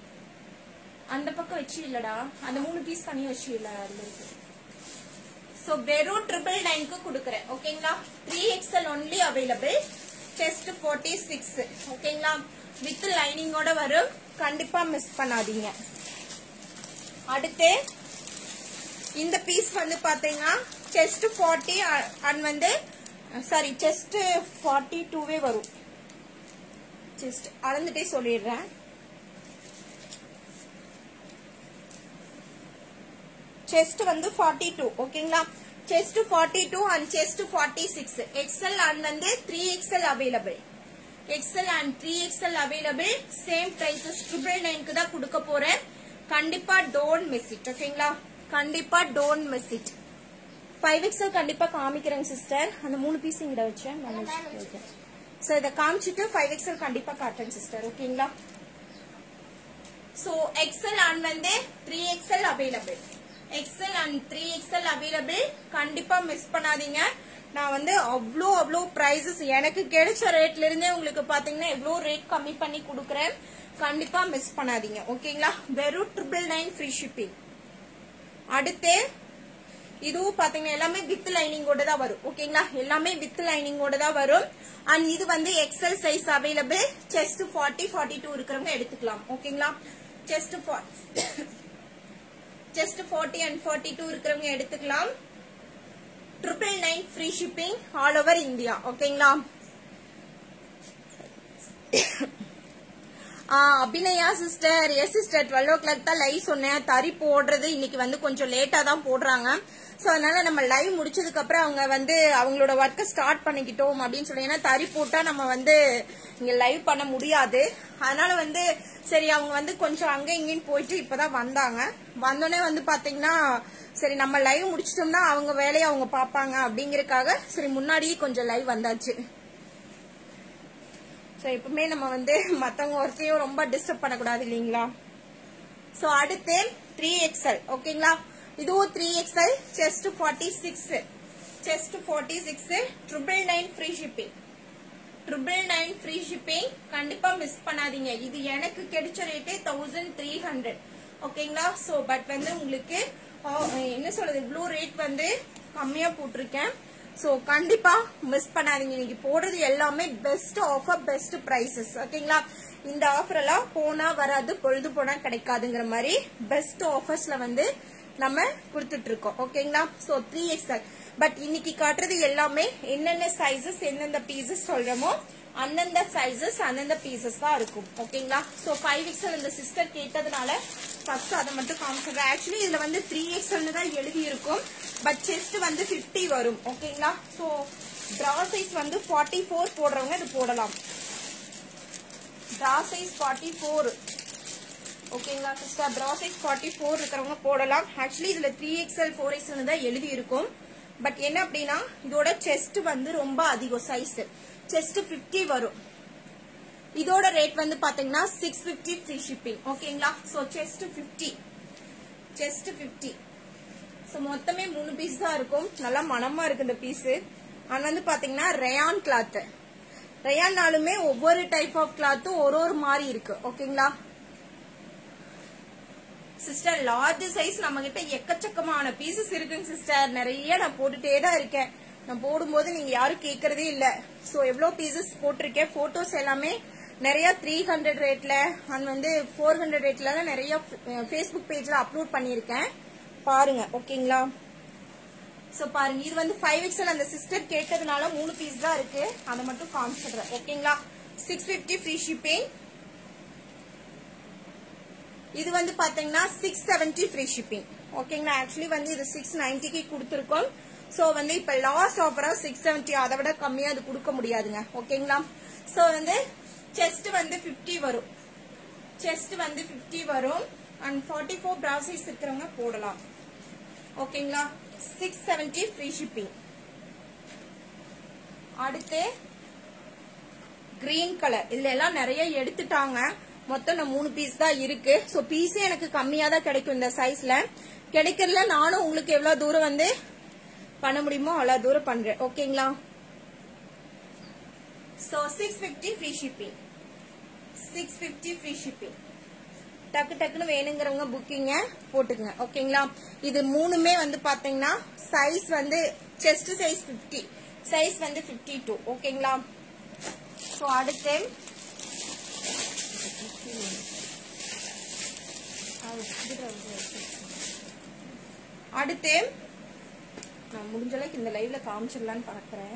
அந்த பக்கம் வச்சு இல்லடா அந்த மூணு பீஸ் தனியா வச்சு இல்ல அதுல இருக்கு சோ வெறும் ட்ரிபிள் நைன்க்கு கொடுக்குறேன் ஓகேங்களா three XL only available chest forty six ஓகேங்களா வித் லைனிங்கோட வரும் கண்டிப்பா மிஸ் பண்ணாதீங்க அடுத்து இந்த பீஸ் வந்து பாத்தீங்கன்னா செஸ்ட் ஃபார்ட்டி அண்ட் வந்து சாரி செஸ்ட் ஃபார்ட்டி டூவே வரும் செஸ்ட் அளந்துட்டே சொல்லிடுறேன் செஸ்ட் வந்து ஃபார்ட்டி டூ ஓகேங்களா chest forty two and chest forty six XL and வந்து three XL available XL and three XL available same prices triple நைன்க்கு தான் கொடுக்க போறேன் கண்டிப்பா டோன்ட் மிஸ் இட் ஓகேங்களா கண்டிப்பா don't miss it five XL கண்டிப்பா காமிக்கிறேங்க சிஸ்டர் அந்த மூணு பீஸ் இங்கிட்ட வச்சேன் நான் வச்சுட்டு ஸோ இதை காமிச்சிட்டு ஃபைவ் எக்ஸ்எல் கண்டிப்பா காட்டுறேன் சிஸ்டர் ஓகேங்களா ஸோ எக்ஸ்எல் அண்ட் வந்து three XL available XL and three XL available கண்டிப்பா மிஸ் பண்ணாதீங்க நான் வந்து அவ்வளோ அவ்வளோ ப்ரைஸஸ் எனக்கு கிடைச்ச ரேட்ல இருந்தே உங்களுக்கு பாத்தீங்கன்னா எவ்வளோ ரேட் கம்மி பண்ணி கொடுக்குறேன் கண்டிப்பா மிஸ் பண்ணாதீங்க ஓகேங்களா வெறும் ட்ரிபிள் நைன் ஃப்ரீ ஷிப்பிங் அடுத்து இதுவும் பாத்தீங்கன்னா எல்லாமே வித் லைனிங்கோட தான் வரும் ஓகேங்களா எல்லாமே வித் லைனிங்கோட தான் வரும் அண்ட் இது வந்து XL size available chest forty forty two இருக்கிறவங்க எடுத்துக்கலாம் ஓகேங்களா chest chest forty and forty two இருக்கிறவங்க எடுத்துக்கலாம் triple nine free shipping all over India ஓகேங்களா Abhinaya sister yes sister twelve o'clock தான் லைவ் சொன்னேன் தறி போடுறது இன்னைக்கு வந்து கொஞ்சம் லேட்டா தான் போடுறாங்க சோ அதனால நம்ம லைவ் முடிச்சதுக்கு அப்புறம் அவங்க வந்து அவங்களோட ஒர்க்கை ஸ்டார்ட் பண்ணிக்கிட்டோம் அப்படின்னு சொல்லி ஏன்னா தறி போட்டா நம்ம வந்து இங்க லைவ் பண்ண முடியாது அதனால வந்து சரி அவங்க வந்து கொஞ்சம் அங்க இங்கேன்னு போயிட்டு இப்பதான் வந்தாங்க வந்தோடனே வந்து பாத்தீங்கன்னா சரி நம்ம லைவ் முடிச்சிட்டோம்னா அவங்க வேலையை அவங்க பாப்பாங்க அப்படிங்கறக்காக சரி முன்னாடியே கொஞ்சம் லைவ் வந்தாச்சு ஸோ எப்பவுமே நம்ம வந்து மற்றவங்க ஒர்க்கையும் ரொம்ப டிஸ்டர்ப் பண்ணக்கூடாது இல்லைங்களா ஸோ அடுத்து த்ரீ எக்ஸ்எல் ஓகேங்களா இதுவும் three XL chest forty six chest forty six triple nine free shipping triple nine free shipping கண்டிப்பா மிஸ் பண்ணாதீங்க இது எனக்கு கிடைச்ச ரேட்டே தௌசண்ட் த்ரீ ஹண்ட்ரட் ஓகேங்களா ஸோ பட் வந்து உங்களுக்கு ஆ, என்ன சொல்றது இவ்வளோ ரேட் வந்து கம்மியா போட்டிருக்கேன் ஸோ கண்டிப்பா மிஸ் பண்ணாதீங்க இன்னைக்கு போடுறது எல்லாமே பெஸ்ட் ஆஃபர் பெஸ்ட் பிரைசஸ் ஓகேங்களா இந்த ஆஃபர் எல்லாம் போனா வராது பொழுது போனா கிடைக்காதுங்கிற மாதிரி பெஸ்ட் ஆஃபர்ஸ்ல வந்து நம்ம கொடுத்துட்டு இருக்கோம் ஓகேங்களா ஸோ த்ரீ எக்ஸ்எல் பட் இன்னைக்கு காட்டுறது எல்லாமே என்னென்ன சைசஸ் எந்தெந்த பீசஸ் சொல்றோமோ அந்தந்த சைசஸ் அந்தந்த பீசஸ் தான் இருக்கும் ஓகேங்களா ஸோ ஃபைவ் எக்ஸ்எல் இந்த சிஸ்டர் கேட்டதுனால ஃபர்ஸ்ட் அதை மட்டும் காமிச்சிடுறேன் ஆக்சுவலி இதுல வந்து த்ரீ எக்ஸ்எல்னு தான் எழுதி இருக்கும் பட் செஸ்ட் வந்து 50 வரும் ஓகேங்களா ஸோ ட்ரா சைஸ் வந்து ஃபார்ட்டி ஃபோர் போடுறவங்க இது போடலாம் ட்ரா சைஸ் ஃபார்ட்டி ஃபோர் ஓகேங்களா சிஸ்டர் ட்ரா சைஸ் ஃபார்ட்டி ஃபோர் இருக்கிறவங்க போடலாம் ஆக்சுவலி இதுல த்ரீ எக்ஸ்எல் ஃபோர் எக்ஸ்எல் தான் எழுதி இருக்கும் பட் என்ன அப்படின்னா இதோட செஸ்ட் வந்து ரொம்ப அதிகம் சைஸ் செஸ்ட் 50 வரும் இதோட ரேட் வந்து பாத்தீங்கன்னா சிக்ஸ் பிப்டி ஃப்ரீ ஷிப்பிங் ஓகேங்களா ஸோ செஸ்ட் 50 செஸ்ட் 50 ஸோ மொத்தமே மூணு பீஸ் தான் இருக்கும் நல்லா மனமா இருக்கு இந்த பீஸ் அது வந்து பாத்தீங்கன்னா ரயான் கிளாத் ரயான்னாலுமே ஒவ்வொரு டைப் ஆஃப் கிளாத்தும் ஒரு ஒரு மாதிரி இருக்கு ஓகேங்களா சிஸ்டர் லார்ஜ் சைஸ் நம்ம கிட்ட எக்கச்சக்கமான பீசஸ் இருக்குங்க சிஸ்டர் நிறைய நான் போட்டுட்டே தான் இருக்கேன் நான் போடும்போது நீங்க யாரும் கேக்குறதே இல்ல சோ எவ்வளவு பீசஸ் போட்டிருக்கேன் போட்டோஸ் எல்லாமே நிறைய த்ரீ ஹண்ட்ரட் ரேட்ல அண்ட் வந்து ஃபோர் ஹண்ட்ரட் ரேட்ல எல்லாம் நிறைய ஃபேஸ்புக் பேஜ்ல அப்லோட் பண்ணியிருக்கேன் பாருங்க ஓகேங்களா சோ பாருங்க இது வந்து ஃபைவ் எக்ஸல் அந்த சிஸ்டர் கேட்டதுனால மூணு பீஸ் தான் இருக்கு அதை மட்டும் காமிச்சிடுறேன் ஓகேங்களா சிக்ஸ் பிப்டி ஃப்ரீ ஷிப்பிங் இது வந்து பாத்தீங்கன்னா சிக்ஸ் செவன்டி ஃப்ரீ ஷிப்பிங் ஓகேங்களா ஆக்சுவலி வந்து இது சிக்ஸ் நைன்டிக்கு கொடுத்துருக்கோம் சோ வந்து இப்ப லாஸ்ட் ஆஃபரா சிக்ஸ் செவன்டி அதை விட கம்மியா அது கொடுக்க முடியாதுங்க ஓகேங்களா சோ வந்து செஸ்ட் வந்து 50 வரும் செஸ்ட் வந்து 50 வரும் அண்ட் ஃபார்ட்டி ஃபோர் பிராசைஸ் இருக்கிறவங்க போடலாம் ஓகேங்களா சிக்ஸ் செவன்டி ஃப்ரீ ஷிப்பிங் அடுத்து கிரீன் கலர் இதுல எல்லாம் நிறைய எடுத்துட்டாங்க மொத்தம் நான் மூணு பீஸ் தான் இருக்கு சோ பீஸே எனக்கு கம்மியா தான் கிடைக்கும் இந்த சைஸ்ல கிடைக்கிறதுல நானும் உங்களுக்கு எவ்வளவு தூரம் வந்து பண்ண முடியுமோ அவ்வளவு தூரம் பண்றேன் ஓகேங்களா so six fifty free shipping six fifty free shipping டக்கு டக்குன்னு வேணுங்கிறவங்க புக்கிங்க போட்டுங்க ஓகேங்களா இது மூணுமே வந்து பாத்தீங்கன்னா சைஸ் வந்து செஸ்ட் சைஸ் 50 சைஸ் வந்து 52 டூ ஓகேங்களா ஸோ அடுத்து அடுத்து நான் முடிஞ்ச அளவுக்கு இந்த லைவ்ல காமிச்சிடலான்னு பாக்குறேன்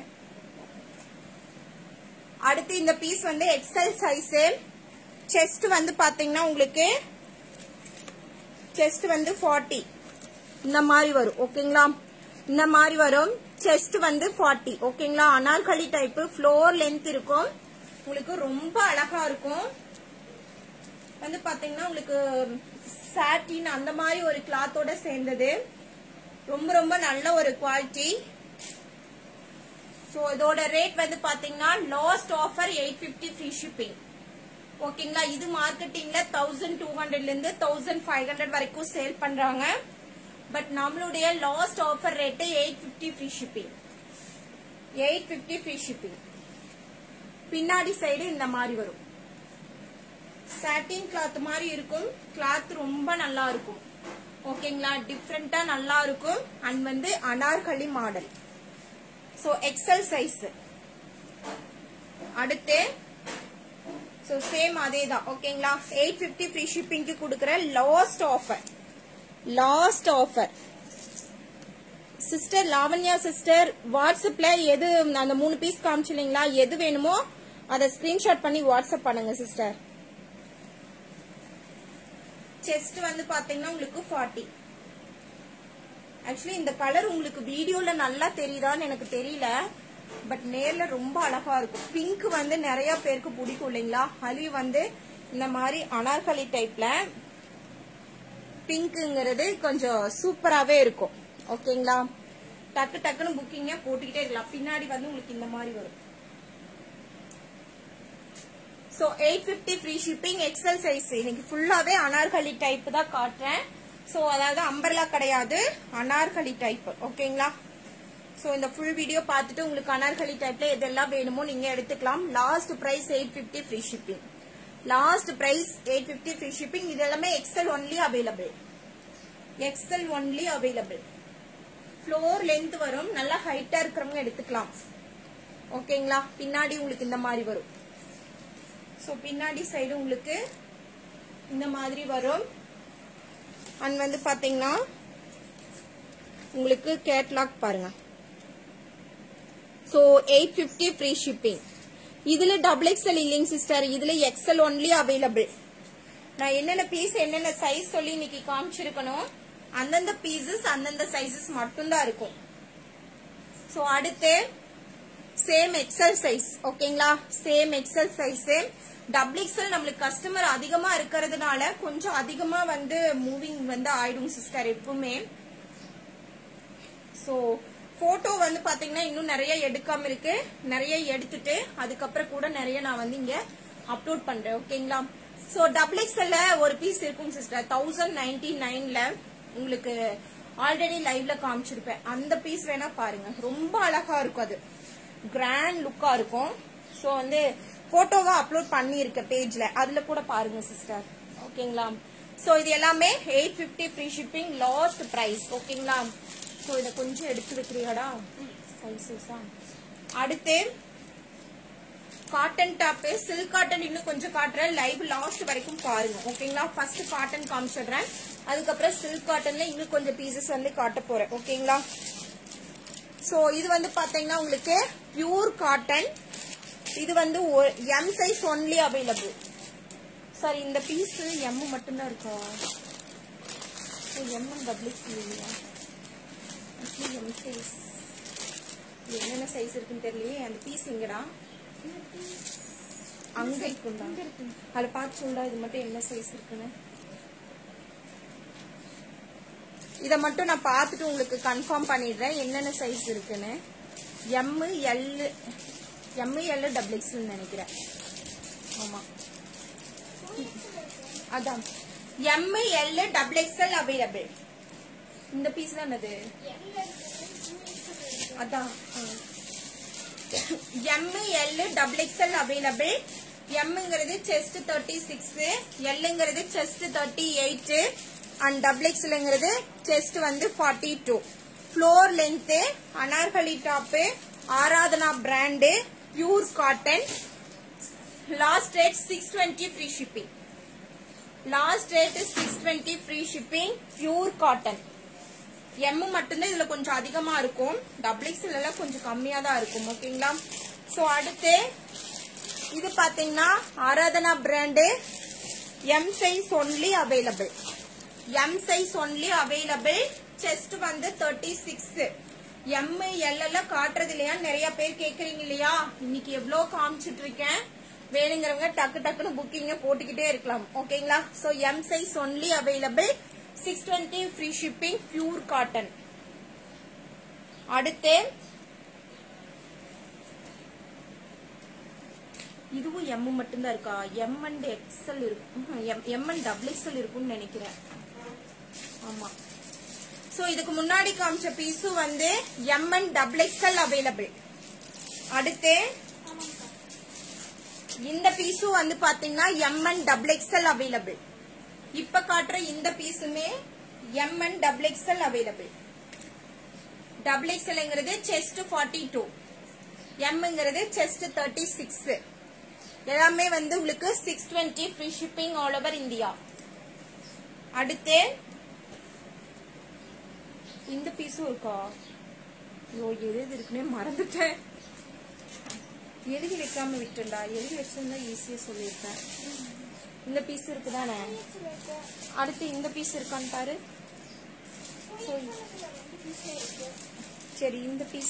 அடுத்து இந்த பீஸ் வந்து எக்ஸல் சைஸ் செஸ்ட் வந்து பாத்தீங்கன்னா உங்களுக்கு செஸ்ட் வந்து 40 இந்த மாதிரி வரும் ஓகேங்களா இந்த மாதிரி வரும் செஸ்ட் வந்து 40 ஓகேங்களா அனார்கலி டைப் ஃப்ளோர் லென்த் இருக்கும் உங்களுக்கு ரொம்ப அழகா இருக்கும் வந்து பாத்தீங்கன்னா உங்களுக்கு சாட்டின் அந்த மாதிரி ஒரு கிளாத்தோட சேர்ந்தது ரொம்ப ரொம்ப நல்ல ஒரு குவாலிட்டி ஸோ இதோட ரேட் வந்து பாத்தீங்கன்னா last offer eight fifty free shipping ஓகேங்களா இது மார்க்கெட்டிங்ல தௌசண்ட் டூ ஹண்ட்ரட்ல இருந்து தௌசண்ட் ஃபைவ் ஹண்ட்ரட் வரைக்கும் சேல் பண்றாங்க பட் நம்மளுடைய last offer rate eight fifty free shipping eight fifty free shipping பின்னாடி சைடு இந்த மாதிரி வரும் சாட்டின் கிளாத் மாதிரி இருக்கும் கிளாத் ரொம்ப நல்லா இருக்கும் ஓகேங்களா டிஃப்ரெண்டா நல்லா இருக்கும் அண்ட் வந்து anarkali model so XL size அடுத்து ஸோ சேம் அதே தான் ஓகேங்களா எயிட் ஃபிஃப்டி ஃப்ரீ ஷிப்பிங்க்கு கொடுக்குற last offer last offer sister Lavanya sister வாட்ஸ்அப்ல எது அந்த மூணு பீஸ் காமிச்சில்லைங்களா எது வேணுமோ அதை ஸ்கிரீன்ஷாட் பண்ணி வாட்ஸ்அப் பண்ணுங்க சிஸ்டர் செஸ்ட் வந்து பாத்தீங்கன்னா உங்களுக்கு ஃபார்ட்டி ஆக்சுவலி இந்த கலர் உங்களுக்கு வீடியோல நல்லா தெரியுதான்னு எனக்கு தெரியல பட் நேர்ல ரொம்ப அழகா இருக்கும் பிங்க் வந்து நிறைய பேருக்கு பிடிக்கும் இல்லைங்களா அதுலயும் வந்து இந்த மாதிரி அனார்கலி டைப்ல பிங்க்குங்கிறது கொஞ்சம் சூப்பராகவே இருக்கும் ஓகேங்களா டக்கு டக்குன்னு புக்கிங்க போட்டுக்கிட்டே இருக்கலாம் பின்னாடி வந்து உங்களுக்கு இந்த மாதிரி வரும் so eight fifty free shipping XL size இன்னைக்கு ஃபுல்லாவே அனார்கலி டைப் தான் காட்டுறேன் ஸோ அதாவது அம்பர்லா கிடையாது அனார்கலி டைப் ஓகேங்களா ஸோ இந்த ஃபுல் வீடியோ பார்த்துட்டு உங்களுக்கு அனார்கலி டைப்ல எதெல்லாம் வேணுமோ நீங்க எடுத்துக்கலாம் last price eight fifty free shipping last price eight fifty free shipping இது எல்லாமே XL only available XL only available floor length வரும் நல்லா ஹைட்டா இருக்கிறவங்க எடுத்துக்கலாம் ஓகேங்களா பின்னாடி உங்களுக்கு இந்த மாதிரி வரும் ஸோ பின்னாடி சைடு உங்களுக்கு இந்த மாதிரி வரும் அண்ட் வந்து பாத்தீங்கன்னா உங்களுக்கு கேட்லாக் பாருங்க so eight fifty free shipping இதுல டபுள் எக்ஸ்எல் இல்லைங்க சிஸ்டர் இதுல எக்ஸ்எல் ஒன்லி அவைலபிள் நான் என்னென்ன பீஸ் என்னென்ன சைஸ் சொல்லி இன்னைக்கு காமிச்சிருக்கணும் அந்தந்த பீசஸ் அந்தந்த சைசஸ் மட்டும்தான் இருக்கும் ஸோ அடுத்து சேம் எக்ஸல் சைஸ் ஓகேங்களா same XL size double XL நம்மளுக்கு கஸ்டமர் அதிகமா இருக்கிறதுனால கொஞ்சம் அதிகமா வந்து மூவிங் வந்து ஆயிடும் சிஸ்டர் எப்பவுமே ஸோ போட்டோ வந்து பாத்தீங்கன்னா இன்னும் நிறைய எடுக்காம இருக்கு நிறைய எடுத்துட்டு அதுக்கப்புறம் கூட நிறைய நான் வந்து இங்க அப்லோட் பண்றேன் ஓகேங்களா ஸோ டபுள் எக்ஸ்எல்ல ஒரு பீஸ் இருக்கும் சிஸ்டர் தௌசண்ட் நைன்டி நைன்ல உங்களுக்கு ஆல்ரெடி லைவ்ல காமிச்சிருப்பேன் அந்த பீஸ் வேணா பாருங்க ரொம்ப அழகா இருக்கும் அது கிராண்ட் லுக்கா இருக்கும் ஸோ வந்து போட்டோவா அப்லோட் பண்ணியிருக்க பேஜ்ல அதுல கூட பாருங்க சிஸ்டர் ஓகேங்களா ஸோ இது எல்லாமே eight fifty free shipping last price ஓகேங்களா ஸோ இதை கொஞ்சம் எடுத்து வைக்கிறீங்கடா சைஸஸா அடுத்து காட்டன் டாப்பு சில்க் காட்டன் இன்னும் கொஞ்சம் காட்டுறேன் லைவ் லாஸ்ட் வரைக்கும் பாருங்க ஓகேங்களா ஃபர்ஸ்ட் காட்டன் காமிச்சிடுறேன் அதுக்கப்புறம் சில்க் காட்டன்ல இன்னும் கொஞ்சம் பீசஸ் வந்து காட்ட போறேன் ஓகேங்களா ஸோ இது வந்து பாத்தீங்கன்னா உங்களுக்கு பியூர் காட்டன் இது வந்து M size only available sir இந்த பீஸ் எம் மட்டும்தான் இருக்கா எம் டபுள் இல்லையா எம் சைஸ் என்னென்ன சைஸ் இருக்குன்னு தெரியலையே அந்த பீஸ் எங்கடா அங்க இருக்குண்டா அதை பார்த்து சொல்டா இது மட்டும் என்ன சைஸ் இருக்குன்னு இதை மட்டும் நான் பார்த்துட்டு உங்களுக்கு கன்ஃபார்ம் பண்ணிடுறேன் என்னென்ன சைஸ் இருக்குன்னு M L M L double XL நினைக்கிறேன் ஆமா அதான் M L double XL available இந்த பீஸ் தான் என்னது அதான் M L double XL available எம்ங்கிறது செஸ்ட் தேர்ட்டி சிக்ஸ் எல்லுங்கிறது chest thirty eight and double எக்ஸ்எல்ங்கிறது செஸ்ட் வந்து forty two floor length anarkali top Aradhana brand pure cotton last rate six twenty free shipping last rate six twenty free shipping pure cotton M மட்டும்தான் இதுல கொஞ்சம் அதிகமா இருக்கும் டபுள் எக்ஸ்எல் எல்லாம் கொஞ்சம் கம்மியா தான் இருக்கும் ஓகேங்களா சோ அடுத்து இது பாத்தீங்கன்னா Aradhana brand M size only available M size only available chest வந்து தேர்ட்டி சிக்ஸ் எம் எல் எல்லாம் காட்டுறது இல்லையா நிறைய பேர் கேக்குறீங்க இல்லையா இன்னைக்கு எவ்வளவு காமிச்சிட்டு இருக்கேன் வேணுங்கிறவங்க டக்கு டக்குன்னு புக்கிங்க போட்டுக்கிட்டே இருக்கலாம் ஓகேங்களா so M size only available six twenty free shipping pure cotton அடுத்து இதுவும் எம் மட்டும்தான் இருக்கா எம் அண்ட் எக்ஸ்எல் இருக்கும் எம் அண்ட் டபுள் எக்ஸ்எல் இருக்கும்னு நினைக்கிறேன் ஆமா சோ இதுக்கு முன்னாடி காமிச்ச பீஸும் வந்து M and double XL available அடுத்து இந்த பீஸும் வந்து பாத்தீங்கன்னா M and double XL available இப்ப காட்டுற இந்த பீஸுமே M and double XL available double எக்ஸ்எல்ங்கிறது செஸ்ட் ஃபார்ட்டி டூ எம்ங்கிறது செஸ்ட் தேர்ட்டி சிக்ஸ் எல்லாமே வந்து உங்களுக்கு six twenty free shipping all over India அடுத்து இந்த பீஸும் இருக்கா ஐயோ எது எது இருக்குன்னே மறந்துட்டேன் எழுதி வைக்காம விட்டுண்டா எழுதி வச்சிருந்தா ஈஸியா சொல்லியிருப்பேன் இந்த பீஸ் இருக்குதானே அடுத்து இந்த பீஸ் இருக்கான்னு பாரு சரி. சரி இந்த பீஸ்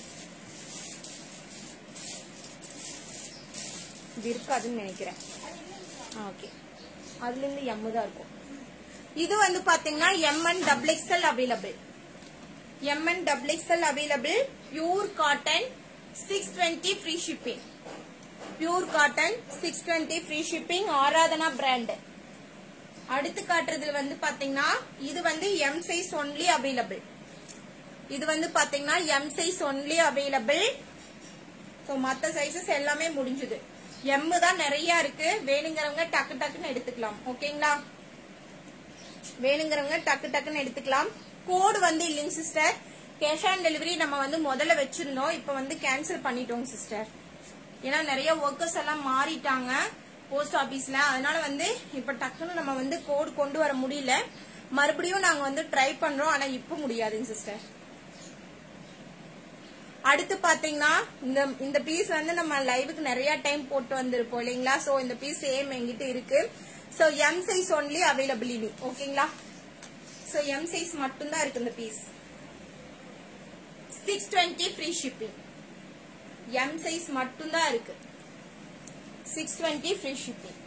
இது இருக்காதுன்னு நினைக்கிறேன் ஓகே அதுல இருந்து எம் தான் இருக்கும் இது வந்து பாத்தீங்கன்னா M and double XL available M and double XL available pure cotton six twenty free shipping pure cotton six twenty free shipping Aradhana brand அடுத்து காட்டுறதுல வந்து பாத்தீங்கன்னா இது வந்து எம் சைஸ் ஒன்லி அவைலபிள் இது வந்து பாத்தீங்கன்னா M size only available so மற்ற சைஸஸ் எல்லாமே முடிஞ்சுது எம் தான் நிறைய இருக்கு வேணுங்கிறவங்க டக்கு டக்குன்னு எடுத்துக்கலாம் ஓகேங்களா வேணுங்கிறவங்க டக்கு டக்குன்னு எடுத்துக்கலாம் கோடு வந்து இல்லைங்க சிஸ்டர் கேஷ் ஆன் டெலிவரி நம்ம வந்து முதல்ல வச்சிருந்தோம் இப்போ வந்து கேன்சல் பண்ணிட்டோம் சிஸ்டர் ஏன்னா நிறைய ஒர்க்கர்ஸ் எல்லாம் மாறிட்டாங்க போஸ்ட் ஆபீஸ்ல அதனால வந்து இப்ப டக்குன்னு நம்ம வந்து கோடு கொண்டு வர முடியல மறுபடியும் நாங்க வந்து ட்ரை பண்றோம் ஆனா இப்ப முடியாதுங்க சிஸ்டர் அடுத்து பாத்தீங்கன்னா இந்த இந்த பீஸ் வந்து நம்ம லைவுக்கு நிறைய டைம் போட்டு வந்திருப்போம் இல்லைங்களா சோ இந்த பீஸ் சேம் எங்கிட்ட இருக்கு so M size only available இனி ஓகேங்களா சோ எம் சைஸ் மட்டும்தான் இருக்கு இந்த piece six twenty free shipping M size மட்டும்தான் இருக்கு சிக்ஸ் டுவெண்ட்டி ஃப்ரீ ஷிப்பிங்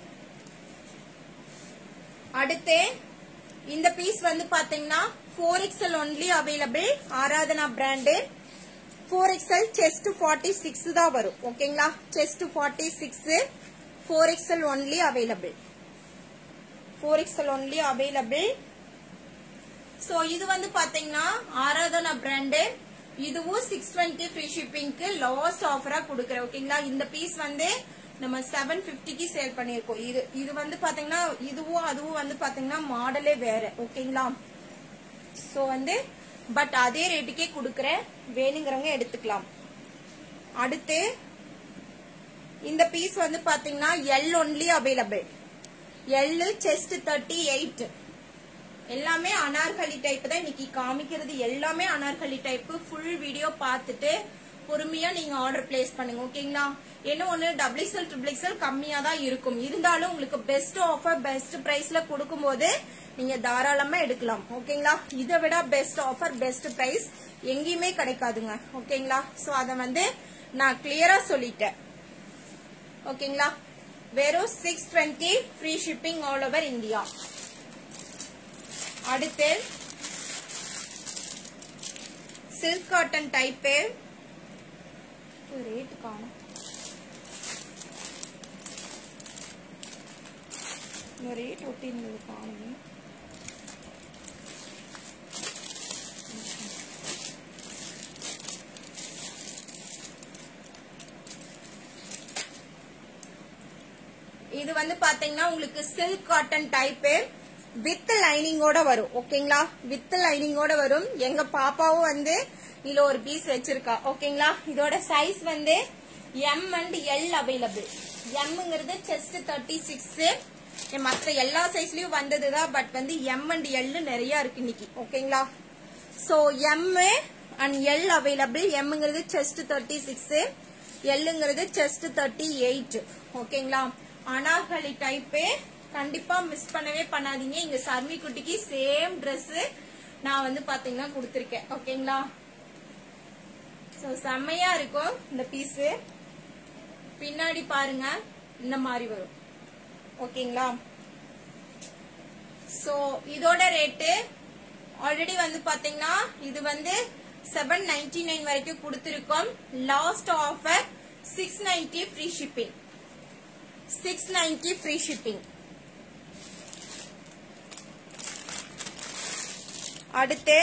அடுத்து இந்த பீஸ் வந்து பாத்தீங்கன்னா four XL only available Aradhana brand four XL chest forty six தான் வரும் ஓகேங்களா chest forty six four XL only available four XL only available so இது வந்து பாத்தீங்கன்னா ஆராதனா பிராண்டு இதுவும் சிக்ஸ் டுவெண்ட்டி ஃப்ரீ ஷிப்பிங்க்கு லாஸ்ட் ஆஃபரா கொடுக்குறேன் ஓகேங்களா இந்த பீஸ் வந்து நம்ம செவன் பிப்டிக்கு சேல் பண்ணியிருக்கோம் இது இது வந்து பாத்தீங்கன்னா இதுவும் அதுவும் வந்து பாத்தீங்கன்னா மாடலே வேற ஓகேங்களா சோ வந்து பட் அதே ரேட்டுக்கே கொடுக்குறேன் வேணுங்கிறவங்க எடுத்துக்கலாம் அடுத்து இந்த பீஸ் வந்து பாத்தீங்கன்னா L only available L chest thirty eight எல்லாமே அனார்கலி டைப் தான் இன்னைக்கு காமிக்கிறது எல்லாமே அனார்கலி டைப் ஃபுல் வீடியோ பார்த்துட்டு பொறுமையா நீங்க ஆர்டர் பிளேஸ் பண்ணுங்க ஓகேங்களா என்ன ஒண்ணு டபுள் எக்ஸ்எல் ட்ரிபிள் எக்ஸ்எல் கம்மியா தான் இருக்கும் இருந்தாலும் உங்களுக்கு பெஸ்ட் ஆஃபர் பெஸ்ட் பிரைஸ்ல கொடுக்கும்போது நீங்க தாராளமா எடுக்கலாம் ஓகேங்களா இதை விட பெஸ்ட் ஆஃபர் பெஸ்ட் பிரைஸ் எங்கேயுமே கிடைக்காதுங்க ஓகேங்களா சோ அத வந்து நான் கிளியரா சொல்லிட்டேன் ஓகேங்களா வெறும் six twenty free shipping all over India அடுத்து சில்க் காட்டன் டைப்பு ரேட்டு காணும் ரேட் ஒட்டி இருந்தது காணுமே இது வந்து பாத்தீங்கன்னா உங்களுக்கு சில்க் காட்டன் டைப்பு வித் லைனிங்கோட வரும் ஓகேங்களா வித் லைனிங்கோட வரும் எங்க பாப்பாவும் வந்து இதுல ஒரு பீஸ் வச்சிருக்கா ஓகேங்களா இதோட சைஸ் வந்து எம் அண்ட் எல் அவைலபிள் எம்ங்கிறது செஸ்ட் தேர்ட்டி சிக்ஸ் மற்ற எல்லா சைஸ்லயும் வந்ததுதான் பட் வந்து எம் அண்ட் எல் நிறைய இருக்கு இன்னைக்கு ஓகேங்களா so M and L available எம்ங்கிறது செஸ்ட் தேர்ட்டி சிக்ஸ் எல்லுங்கிறது செஸ்ட் தேர்ட்டி எயிட் ஓகேங்களா அனார்கலி டைப்பு கண்டிப்பா மிஸ் பண்ணவே பண்ணாதீங்க இங்க சர்மி குட்டிக்கு சேம் Dress நான் வந்து பாத்தீங்கன்னா கொடுத்துருக்கேன் ஓகேங்களா சோ செம்மையா இருக்கும் இந்த பீஸ் பின்னாடி பாருங்க இந்த மாதிரி வரும் ஓகேங்களா சோ இதோட ரேட்டு ஆல்ரெடி வந்து பாத்தீங்கன்னா இது வந்து செவன் நைன்டி நைன் வரைக்கும் கொடுத்திருக்கோம் last offer six ninety free shipping six ninety free shipping அடுத்து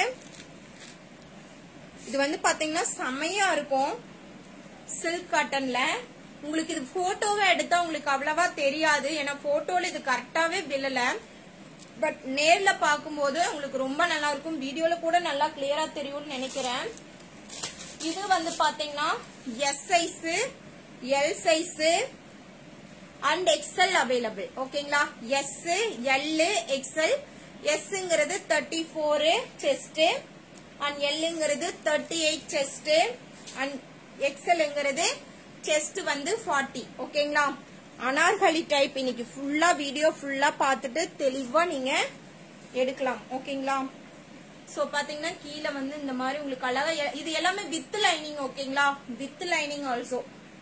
இது வந்து பாத்தீங்கன்னா செமையா இருக்கும் சில்க் காட்டன்ல உங்களுக்கு இது போட்டோவை எடுத்தா உங்களுக்கு அவ்வளவா தெரியாது ஏன்னா போட்டோல இது கரெக்டாவே விழல பட் நேர்ல பார்க்கும்போது உங்களுக்கு ரொம்ப நல்லா இருக்கும் வீடியோல கூட நல்லா கிளியரா தெரியும்னு நினைக்கிறேன் இது வந்து பாத்தீங்கன்னா S size L size and XL available ஓகேங்களா எஸ் எல் எக்ஸ்எல் எஸ்ங்கிறது தேர்ட்டி ஃபோரு செஸ்ட் அண்ட் எல்லுங்கிறது தேர்ட்டி எயிட் செஸ்ட் அண்ட் எக்ஸ்எல்ங்கிறது செஸ்ட் வந்து ஃபார்ட்டி ஓகேங்களா அனார்கலி டைப் இன்னைக்கு ஃபுல்லா வீடியோ ஃபுல்லா பார்த்துட்டு தெளிவா நீங்க எடுக்கலாம் ஓகேங்களா சோ பாத்தீங்கன்னா கீழே வந்து இந்த மாதிரி உங்களுக்கு அழகா எ- இது எல்லாமே வித் லைனிங் ஓகேங்களா வித் லைனிங் ஆல்சோ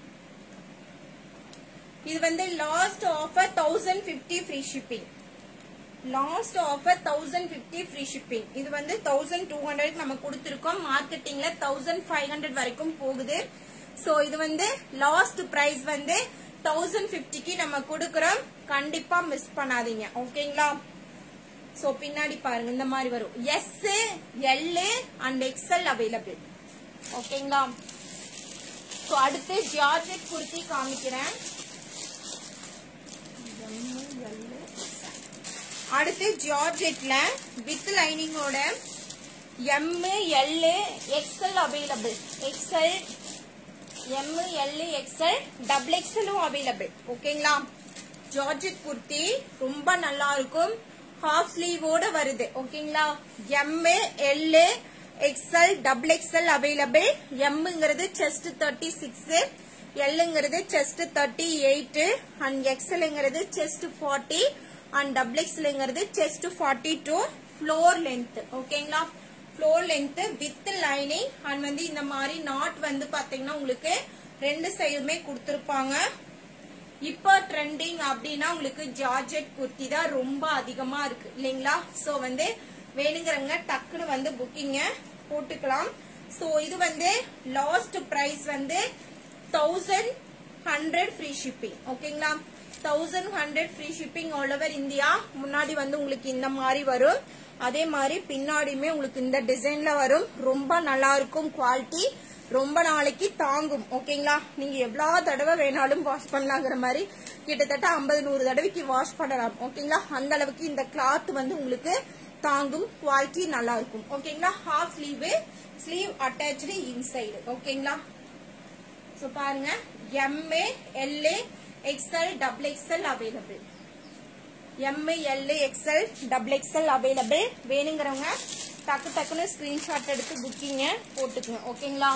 இது வந்து last offer thousand fifty free shipping last offer thousand fifty free shipping இது வந்து தௌசண்ட் டூ ஹண்ட்ரட் நம்ம கொடுத்துருக்கோம் மார்க்கெட்டிங்ல தௌசண்ட் ஃபைவ் ஹண்ட்ரட் வரைக்கும் போகுது சோ இது வந்து லாஸ்ட் பிரைஸ் வந்து தௌசண்ட் பிப்டிக்கு நம்ம கொடுக்கறோம் கண்டிப்பா மிஸ் பண்ணாதீங்க ஓகேங்களா சோ பின்னாடி பாருங்க இந்த மாதிரி வரும் S L and XL available ஓகேங்களா சோ அடுத்து ஜார்ஜெட் குர்த்தி காமிக்கிறேன் அடுத்து ஜார்ஜெட்ல வித் லைனிங்கோட M L XL available XL M L XL double எக்ஸ்எலும் அவைலபிள் ஓகேங்களா ஜார்ஜெட் குர்த்தி ரொம்ப நல்லா இருக்கும் ஹாஃப் ஸ்லீவோட வருது ஓகேங்களா M L XL double XL available எம்ங்கிறது செஸ்ட் தேர்ட்டி சிக்ஸ் எல்லுங்கிறது செஸ்ட் தேர்ட்டி எயிட் அண்ட் எக்ஸ்எல்ங்கிறது செஸ்ட் ஃபார்ட்டி அண்ட் டபுள் எக்ஸ்எல்ங்கிறது chest forty two floor length ஓகேங்களா floor length with lining and வந்து இந்த மாதிரி நாட் வந்து பாத்தீங்கன்னா உங்களுக்கு ரெண்டு சைடுமே கொடுத்துருப்பாங்க இப்போ ட்ரெண்டிங் அப்படின்னா உங்களுக்கு ஜார்ஜெட் குர்த்தி தான் ரொம்ப அதிகமா இருக்கு இல்லைங்களா சோ வந்து வேணுங்கிறவங்க டக்குன்னு வந்து புக்கிங்க போட்டுக்கலாம் சோ இது வந்து லாஸ்ட் பிரைஸ் வந்து தௌசண்ட் ஹண்ட்ரட் ஃப்ரீ ஷிப்பிங் ஓகேங்களா thousand hundred free shipping all over India முன்னாடி வந்து உங்களுக்கு இந்த மாதிரி வரும் அதே மாதிரி பின்னாடியுமே உங்களுக்கு இந்த டிசைன்ல வரும் ரொம்ப நல்லா இருக்கும் குவாலிட்டி ரொம்ப நாளைக்கு தாங்கும் ஓகேங்களா நீங்க எவ்வளவு தடவை வேணாலும் வாஷ் பண்ணலாங்கிற மாதிரி கிட்டத்தட்ட ஐம்பது நூறு தடவைக்கு வாஷ் பண்ணலாம் ஓகேங்களா அந்த அளவுக்கு இந்த கிளாத் வந்து உங்களுக்கு தாங்கும் குவாலிட்டி நல்லா இருக்கும் ஓகேங்களா half sleeve sleeve attach inside ஓகேங்களா சோ பாருங்க எம்ஏ எல்ஏ எக்ஸ்எல் டபுள் எக்ஸ்எல் அவைலபிள் எம்ஏ எல்ஏ எக்ஸ்எல் டபுள் எக்ஸ்எல் அவைலபிள் வேணுங்கிறவங்க டக்கு டக்குன்னு ஸ்கிரீன்ஷாட் எடுத்து புக்கிங்க போட்டுக்குங்க ஓகேங்களா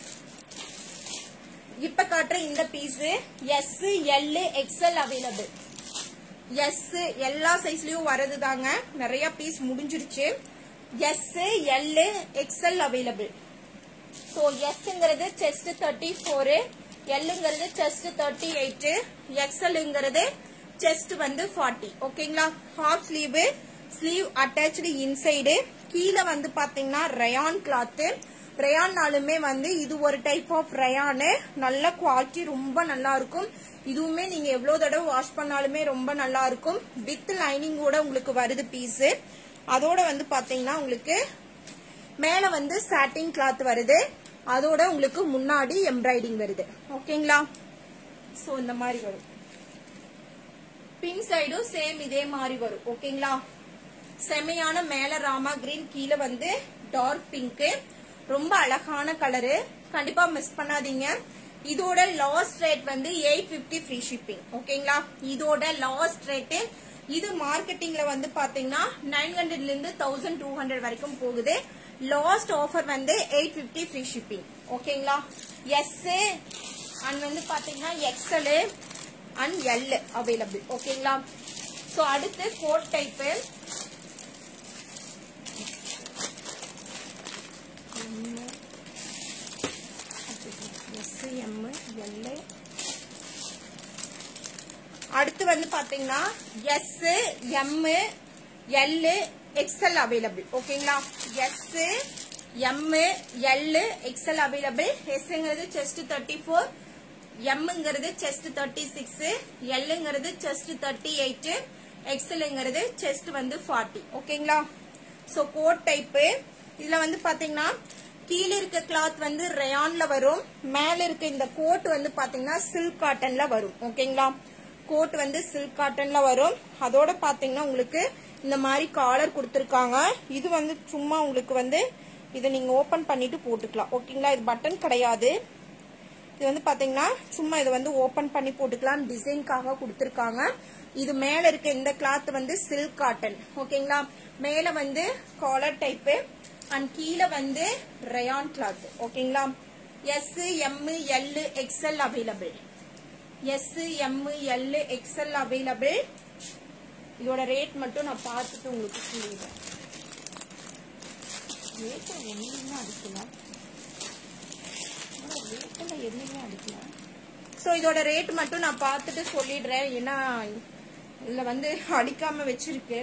இப்ப காட்டுற இந்த piece S L XL available S எல்லா சைஸ்லயும் வரது தாங்க நிறைய பீஸ் முடிஞ்சிருச்சு S L XL available so எஸ்ங்கிறது செஸ்ட் தேர்ட்டி ஃபோரு எல்லுங்கிறது செஸ்ட் தேர்ட்டி எயிட்டு எக்ஸ்எல்ங்கிறது செஸ்ட் வந்து ஃபார்ட்டி ஓகேங்களா half sleeve sleeve attach inside கீழே வந்து பாத்தீங்கன்னா ரயான் கிளாத்து ரயான்னாலுமே வந்து இது ஒரு டைப் ஆஃப் ரயானு நல்ல குவாலிட்டி ரொம்ப நல்லா இருக்கும் இதுவுமே நீங்க எவ்வளவு தடவை வாஷ் பண்ணாலுமே ரொம்ப நல்லா இருக்கும் வித் லைனிங்கோட உங்களுக்கு வருது பீஸ் அதோட வந்து பாத்தீங்கன்னா உங்களுக்கு மேல வந்து சாட்டின் கிளாத் வருது அதோட உங்களுக்கு முன்னாடி எம்ப்ராய்டிங் வருது ஓகேங்களா சோ இந்த மாதிரி வரும் பின் சைடும் சேம் இதே மாதிரி வரும் ஓகேங்களா செமையான மேல ராமா கிரீன் கீழே வந்து டார்க் பிங்க் ரொம்ப அழகான கலரு கண்டிப்பா மிஸ் பண்ணாதீங்க இதோட லாஸ்ட் ரேட் வந்து எயிட் பிப்டி ஃப்ரீ ஷிப்பிங் ஓகேங்களா இதோட லாஸ்ட் ரேட்டு இது மார்க்கெட்டிங்ல வந்து பாத்தீங்கன்னா நைன் ஹண்ட்ரட்ல இருந்து தௌசண்ட் டூ ஹண்ட்ரட் வரைக்கும் போகுது லாஸ்ட் ஆஃபர் வந்து எயிட் பிப்டி ஃப்ரீ ஷிப்பிங் ஓகேங்களா எஸ் அண்ட் வந்து பாத்தீங்கன்னா எக்ஸ்எல் அண்ட் எல் அவைலபிள் ஓகேங்களா சோ அடுத்து coat type S M L அடுத்து வந்து பாத்தீங்கன்னா S M L XL available ஓகேங்களா S M L XL available எஸ்ங்கிறது செஸ்ட் தேர்ட்டி ஃபோர் எம்ங்கிறது செஸ்ட் தேர்ட்டி சிக்ஸ் எல்லுங்கிறது செஸ்ட் தேர்ட்டி எயிட் எக்ஸ்எல்ங்கிறது செஸ்ட் வந்து ஃபார்ட்டி ஓகேங்களா ஸோ கோட் டைப்பு இதுல வந்து பாத்தீங்கன்னா கீழே இருக்க கிளாத் வந்து ரயான்ல வரும் மேல இருக்க இந்த கோட் வந்து பாத்தீங்கன்னா சில்க் காட்டன்ல வரும் ஓகேங்களா கோட் வந்து சில்க் காட்டன்ல வரும் அதோட பாத்தீங்கன்னா உங்களுக்கு இந்த மாதிரி காலர் கொடுத்துருக்காங்க இது வந்து சும்மா உங்களுக்கு வந்து இதை நீங்க ஓபன் பண்ணிட்டு போட்டுக்கலாம் ஓகேங்களா இது பட்டன் கிடையாது இது வந்து பாத்தீங்கன்னா சும்மா இதை வந்து ஓபன் பண்ணி போட்டுக்கலாம் டிசைன்காக கொடுத்துருக்காங்க இது மேல இருக்க இந்த கிளாத் வந்து சில்க் காட்டன் ஓகேங்களா மேல வந்து காலர் டைப்பு அண்ட் கீழே வந்து ரயான் கிளாத் ஓகேங்களா S M L XL available S M L XL available இதோட ரேட் மட்டும் நான் பார்த்துட்டு உங்களுக்கு சொல்லிடுறேன் ரேட்டு ஒன்றுமே அடிக்கல ரேட்டில் எதுவுமே அடிக்கல ஸோ இதோட ரேட் மட்டும் நான் பார்த்துட்டு சொல்லிடுறேன் ஏன்னா இதில் வந்து அடிக்காம வச்சிருக்கு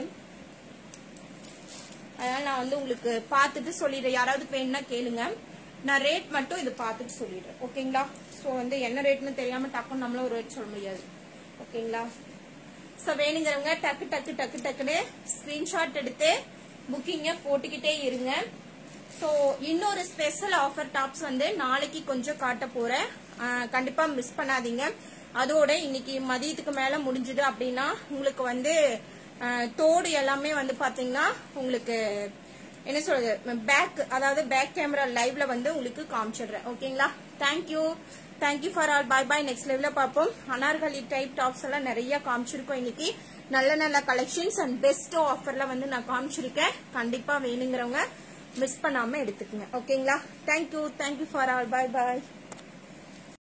அதனால நான் வந்து உங்களுக்கு பார்த்துட்டு சொல்லிடுறேன் யாராவது வேணும்னா கேளுங்க நான் ரேட் மட்டும் இது பார்த்துட்டு சொல்லிடுறேன் ஓகேங்களா ஸோ வந்து என்ன ரேட்னு தெரியாம டக்குன்னு நம்மளும் ஒரு ரேட் சொல்ல முடியாது ஓகேங்களா ஸோ வேணுங்கிறவங்க டக்கு டக்கு டக்கு டக்குன்னு ஸ்கிரீன்ஷாட் எடுத்து புக்கிங்க போட்டுக்கிட்டே இருங்க ஸோ இன்னொரு ஸ்பெஷல் ஆஃபர் டாப்ஸ் வந்து நாளைக்கு கொஞ்சம் காட்ட போறேன் ஆஹ் கண்டிப்பா மிஸ் பண்ணாதீங்க அதோட இன்னைக்கு மதியத்துக்கு மேல முடிஞ்சது அப்படின்னா உங்களுக்கு வந்து ஆஹ் தோடு எல்லாமே வந்து பாத்தீங்கன்னா உங்களுக்கு என்ன சொல்றது பேக் அதாவது பேக் கேமரா லைவ்ல வந்து உங்களுக்கு காமிச்சிடுறேன் ஓகேங்களா thank you thank you for all bye bye next லெவல பார்ப்போம் அனார்கலி டைப் டாப்ஸ் எல்லாம் நிறைய காமிச்சிருக்கோம் இன்னைக்கு நல்ல நல்ல கலெக்ஷன்ஸ் அண்ட் பெஸ்ட் ஆஃபர்ல வந்து நான் காமிச்சிருக்கேன் கண்டிப்பா வேணுங்கிறவங்க மிஸ் பண்ணாம எடுத்துக்கங்க ஓகேங்களா thank you thank you for all bye bye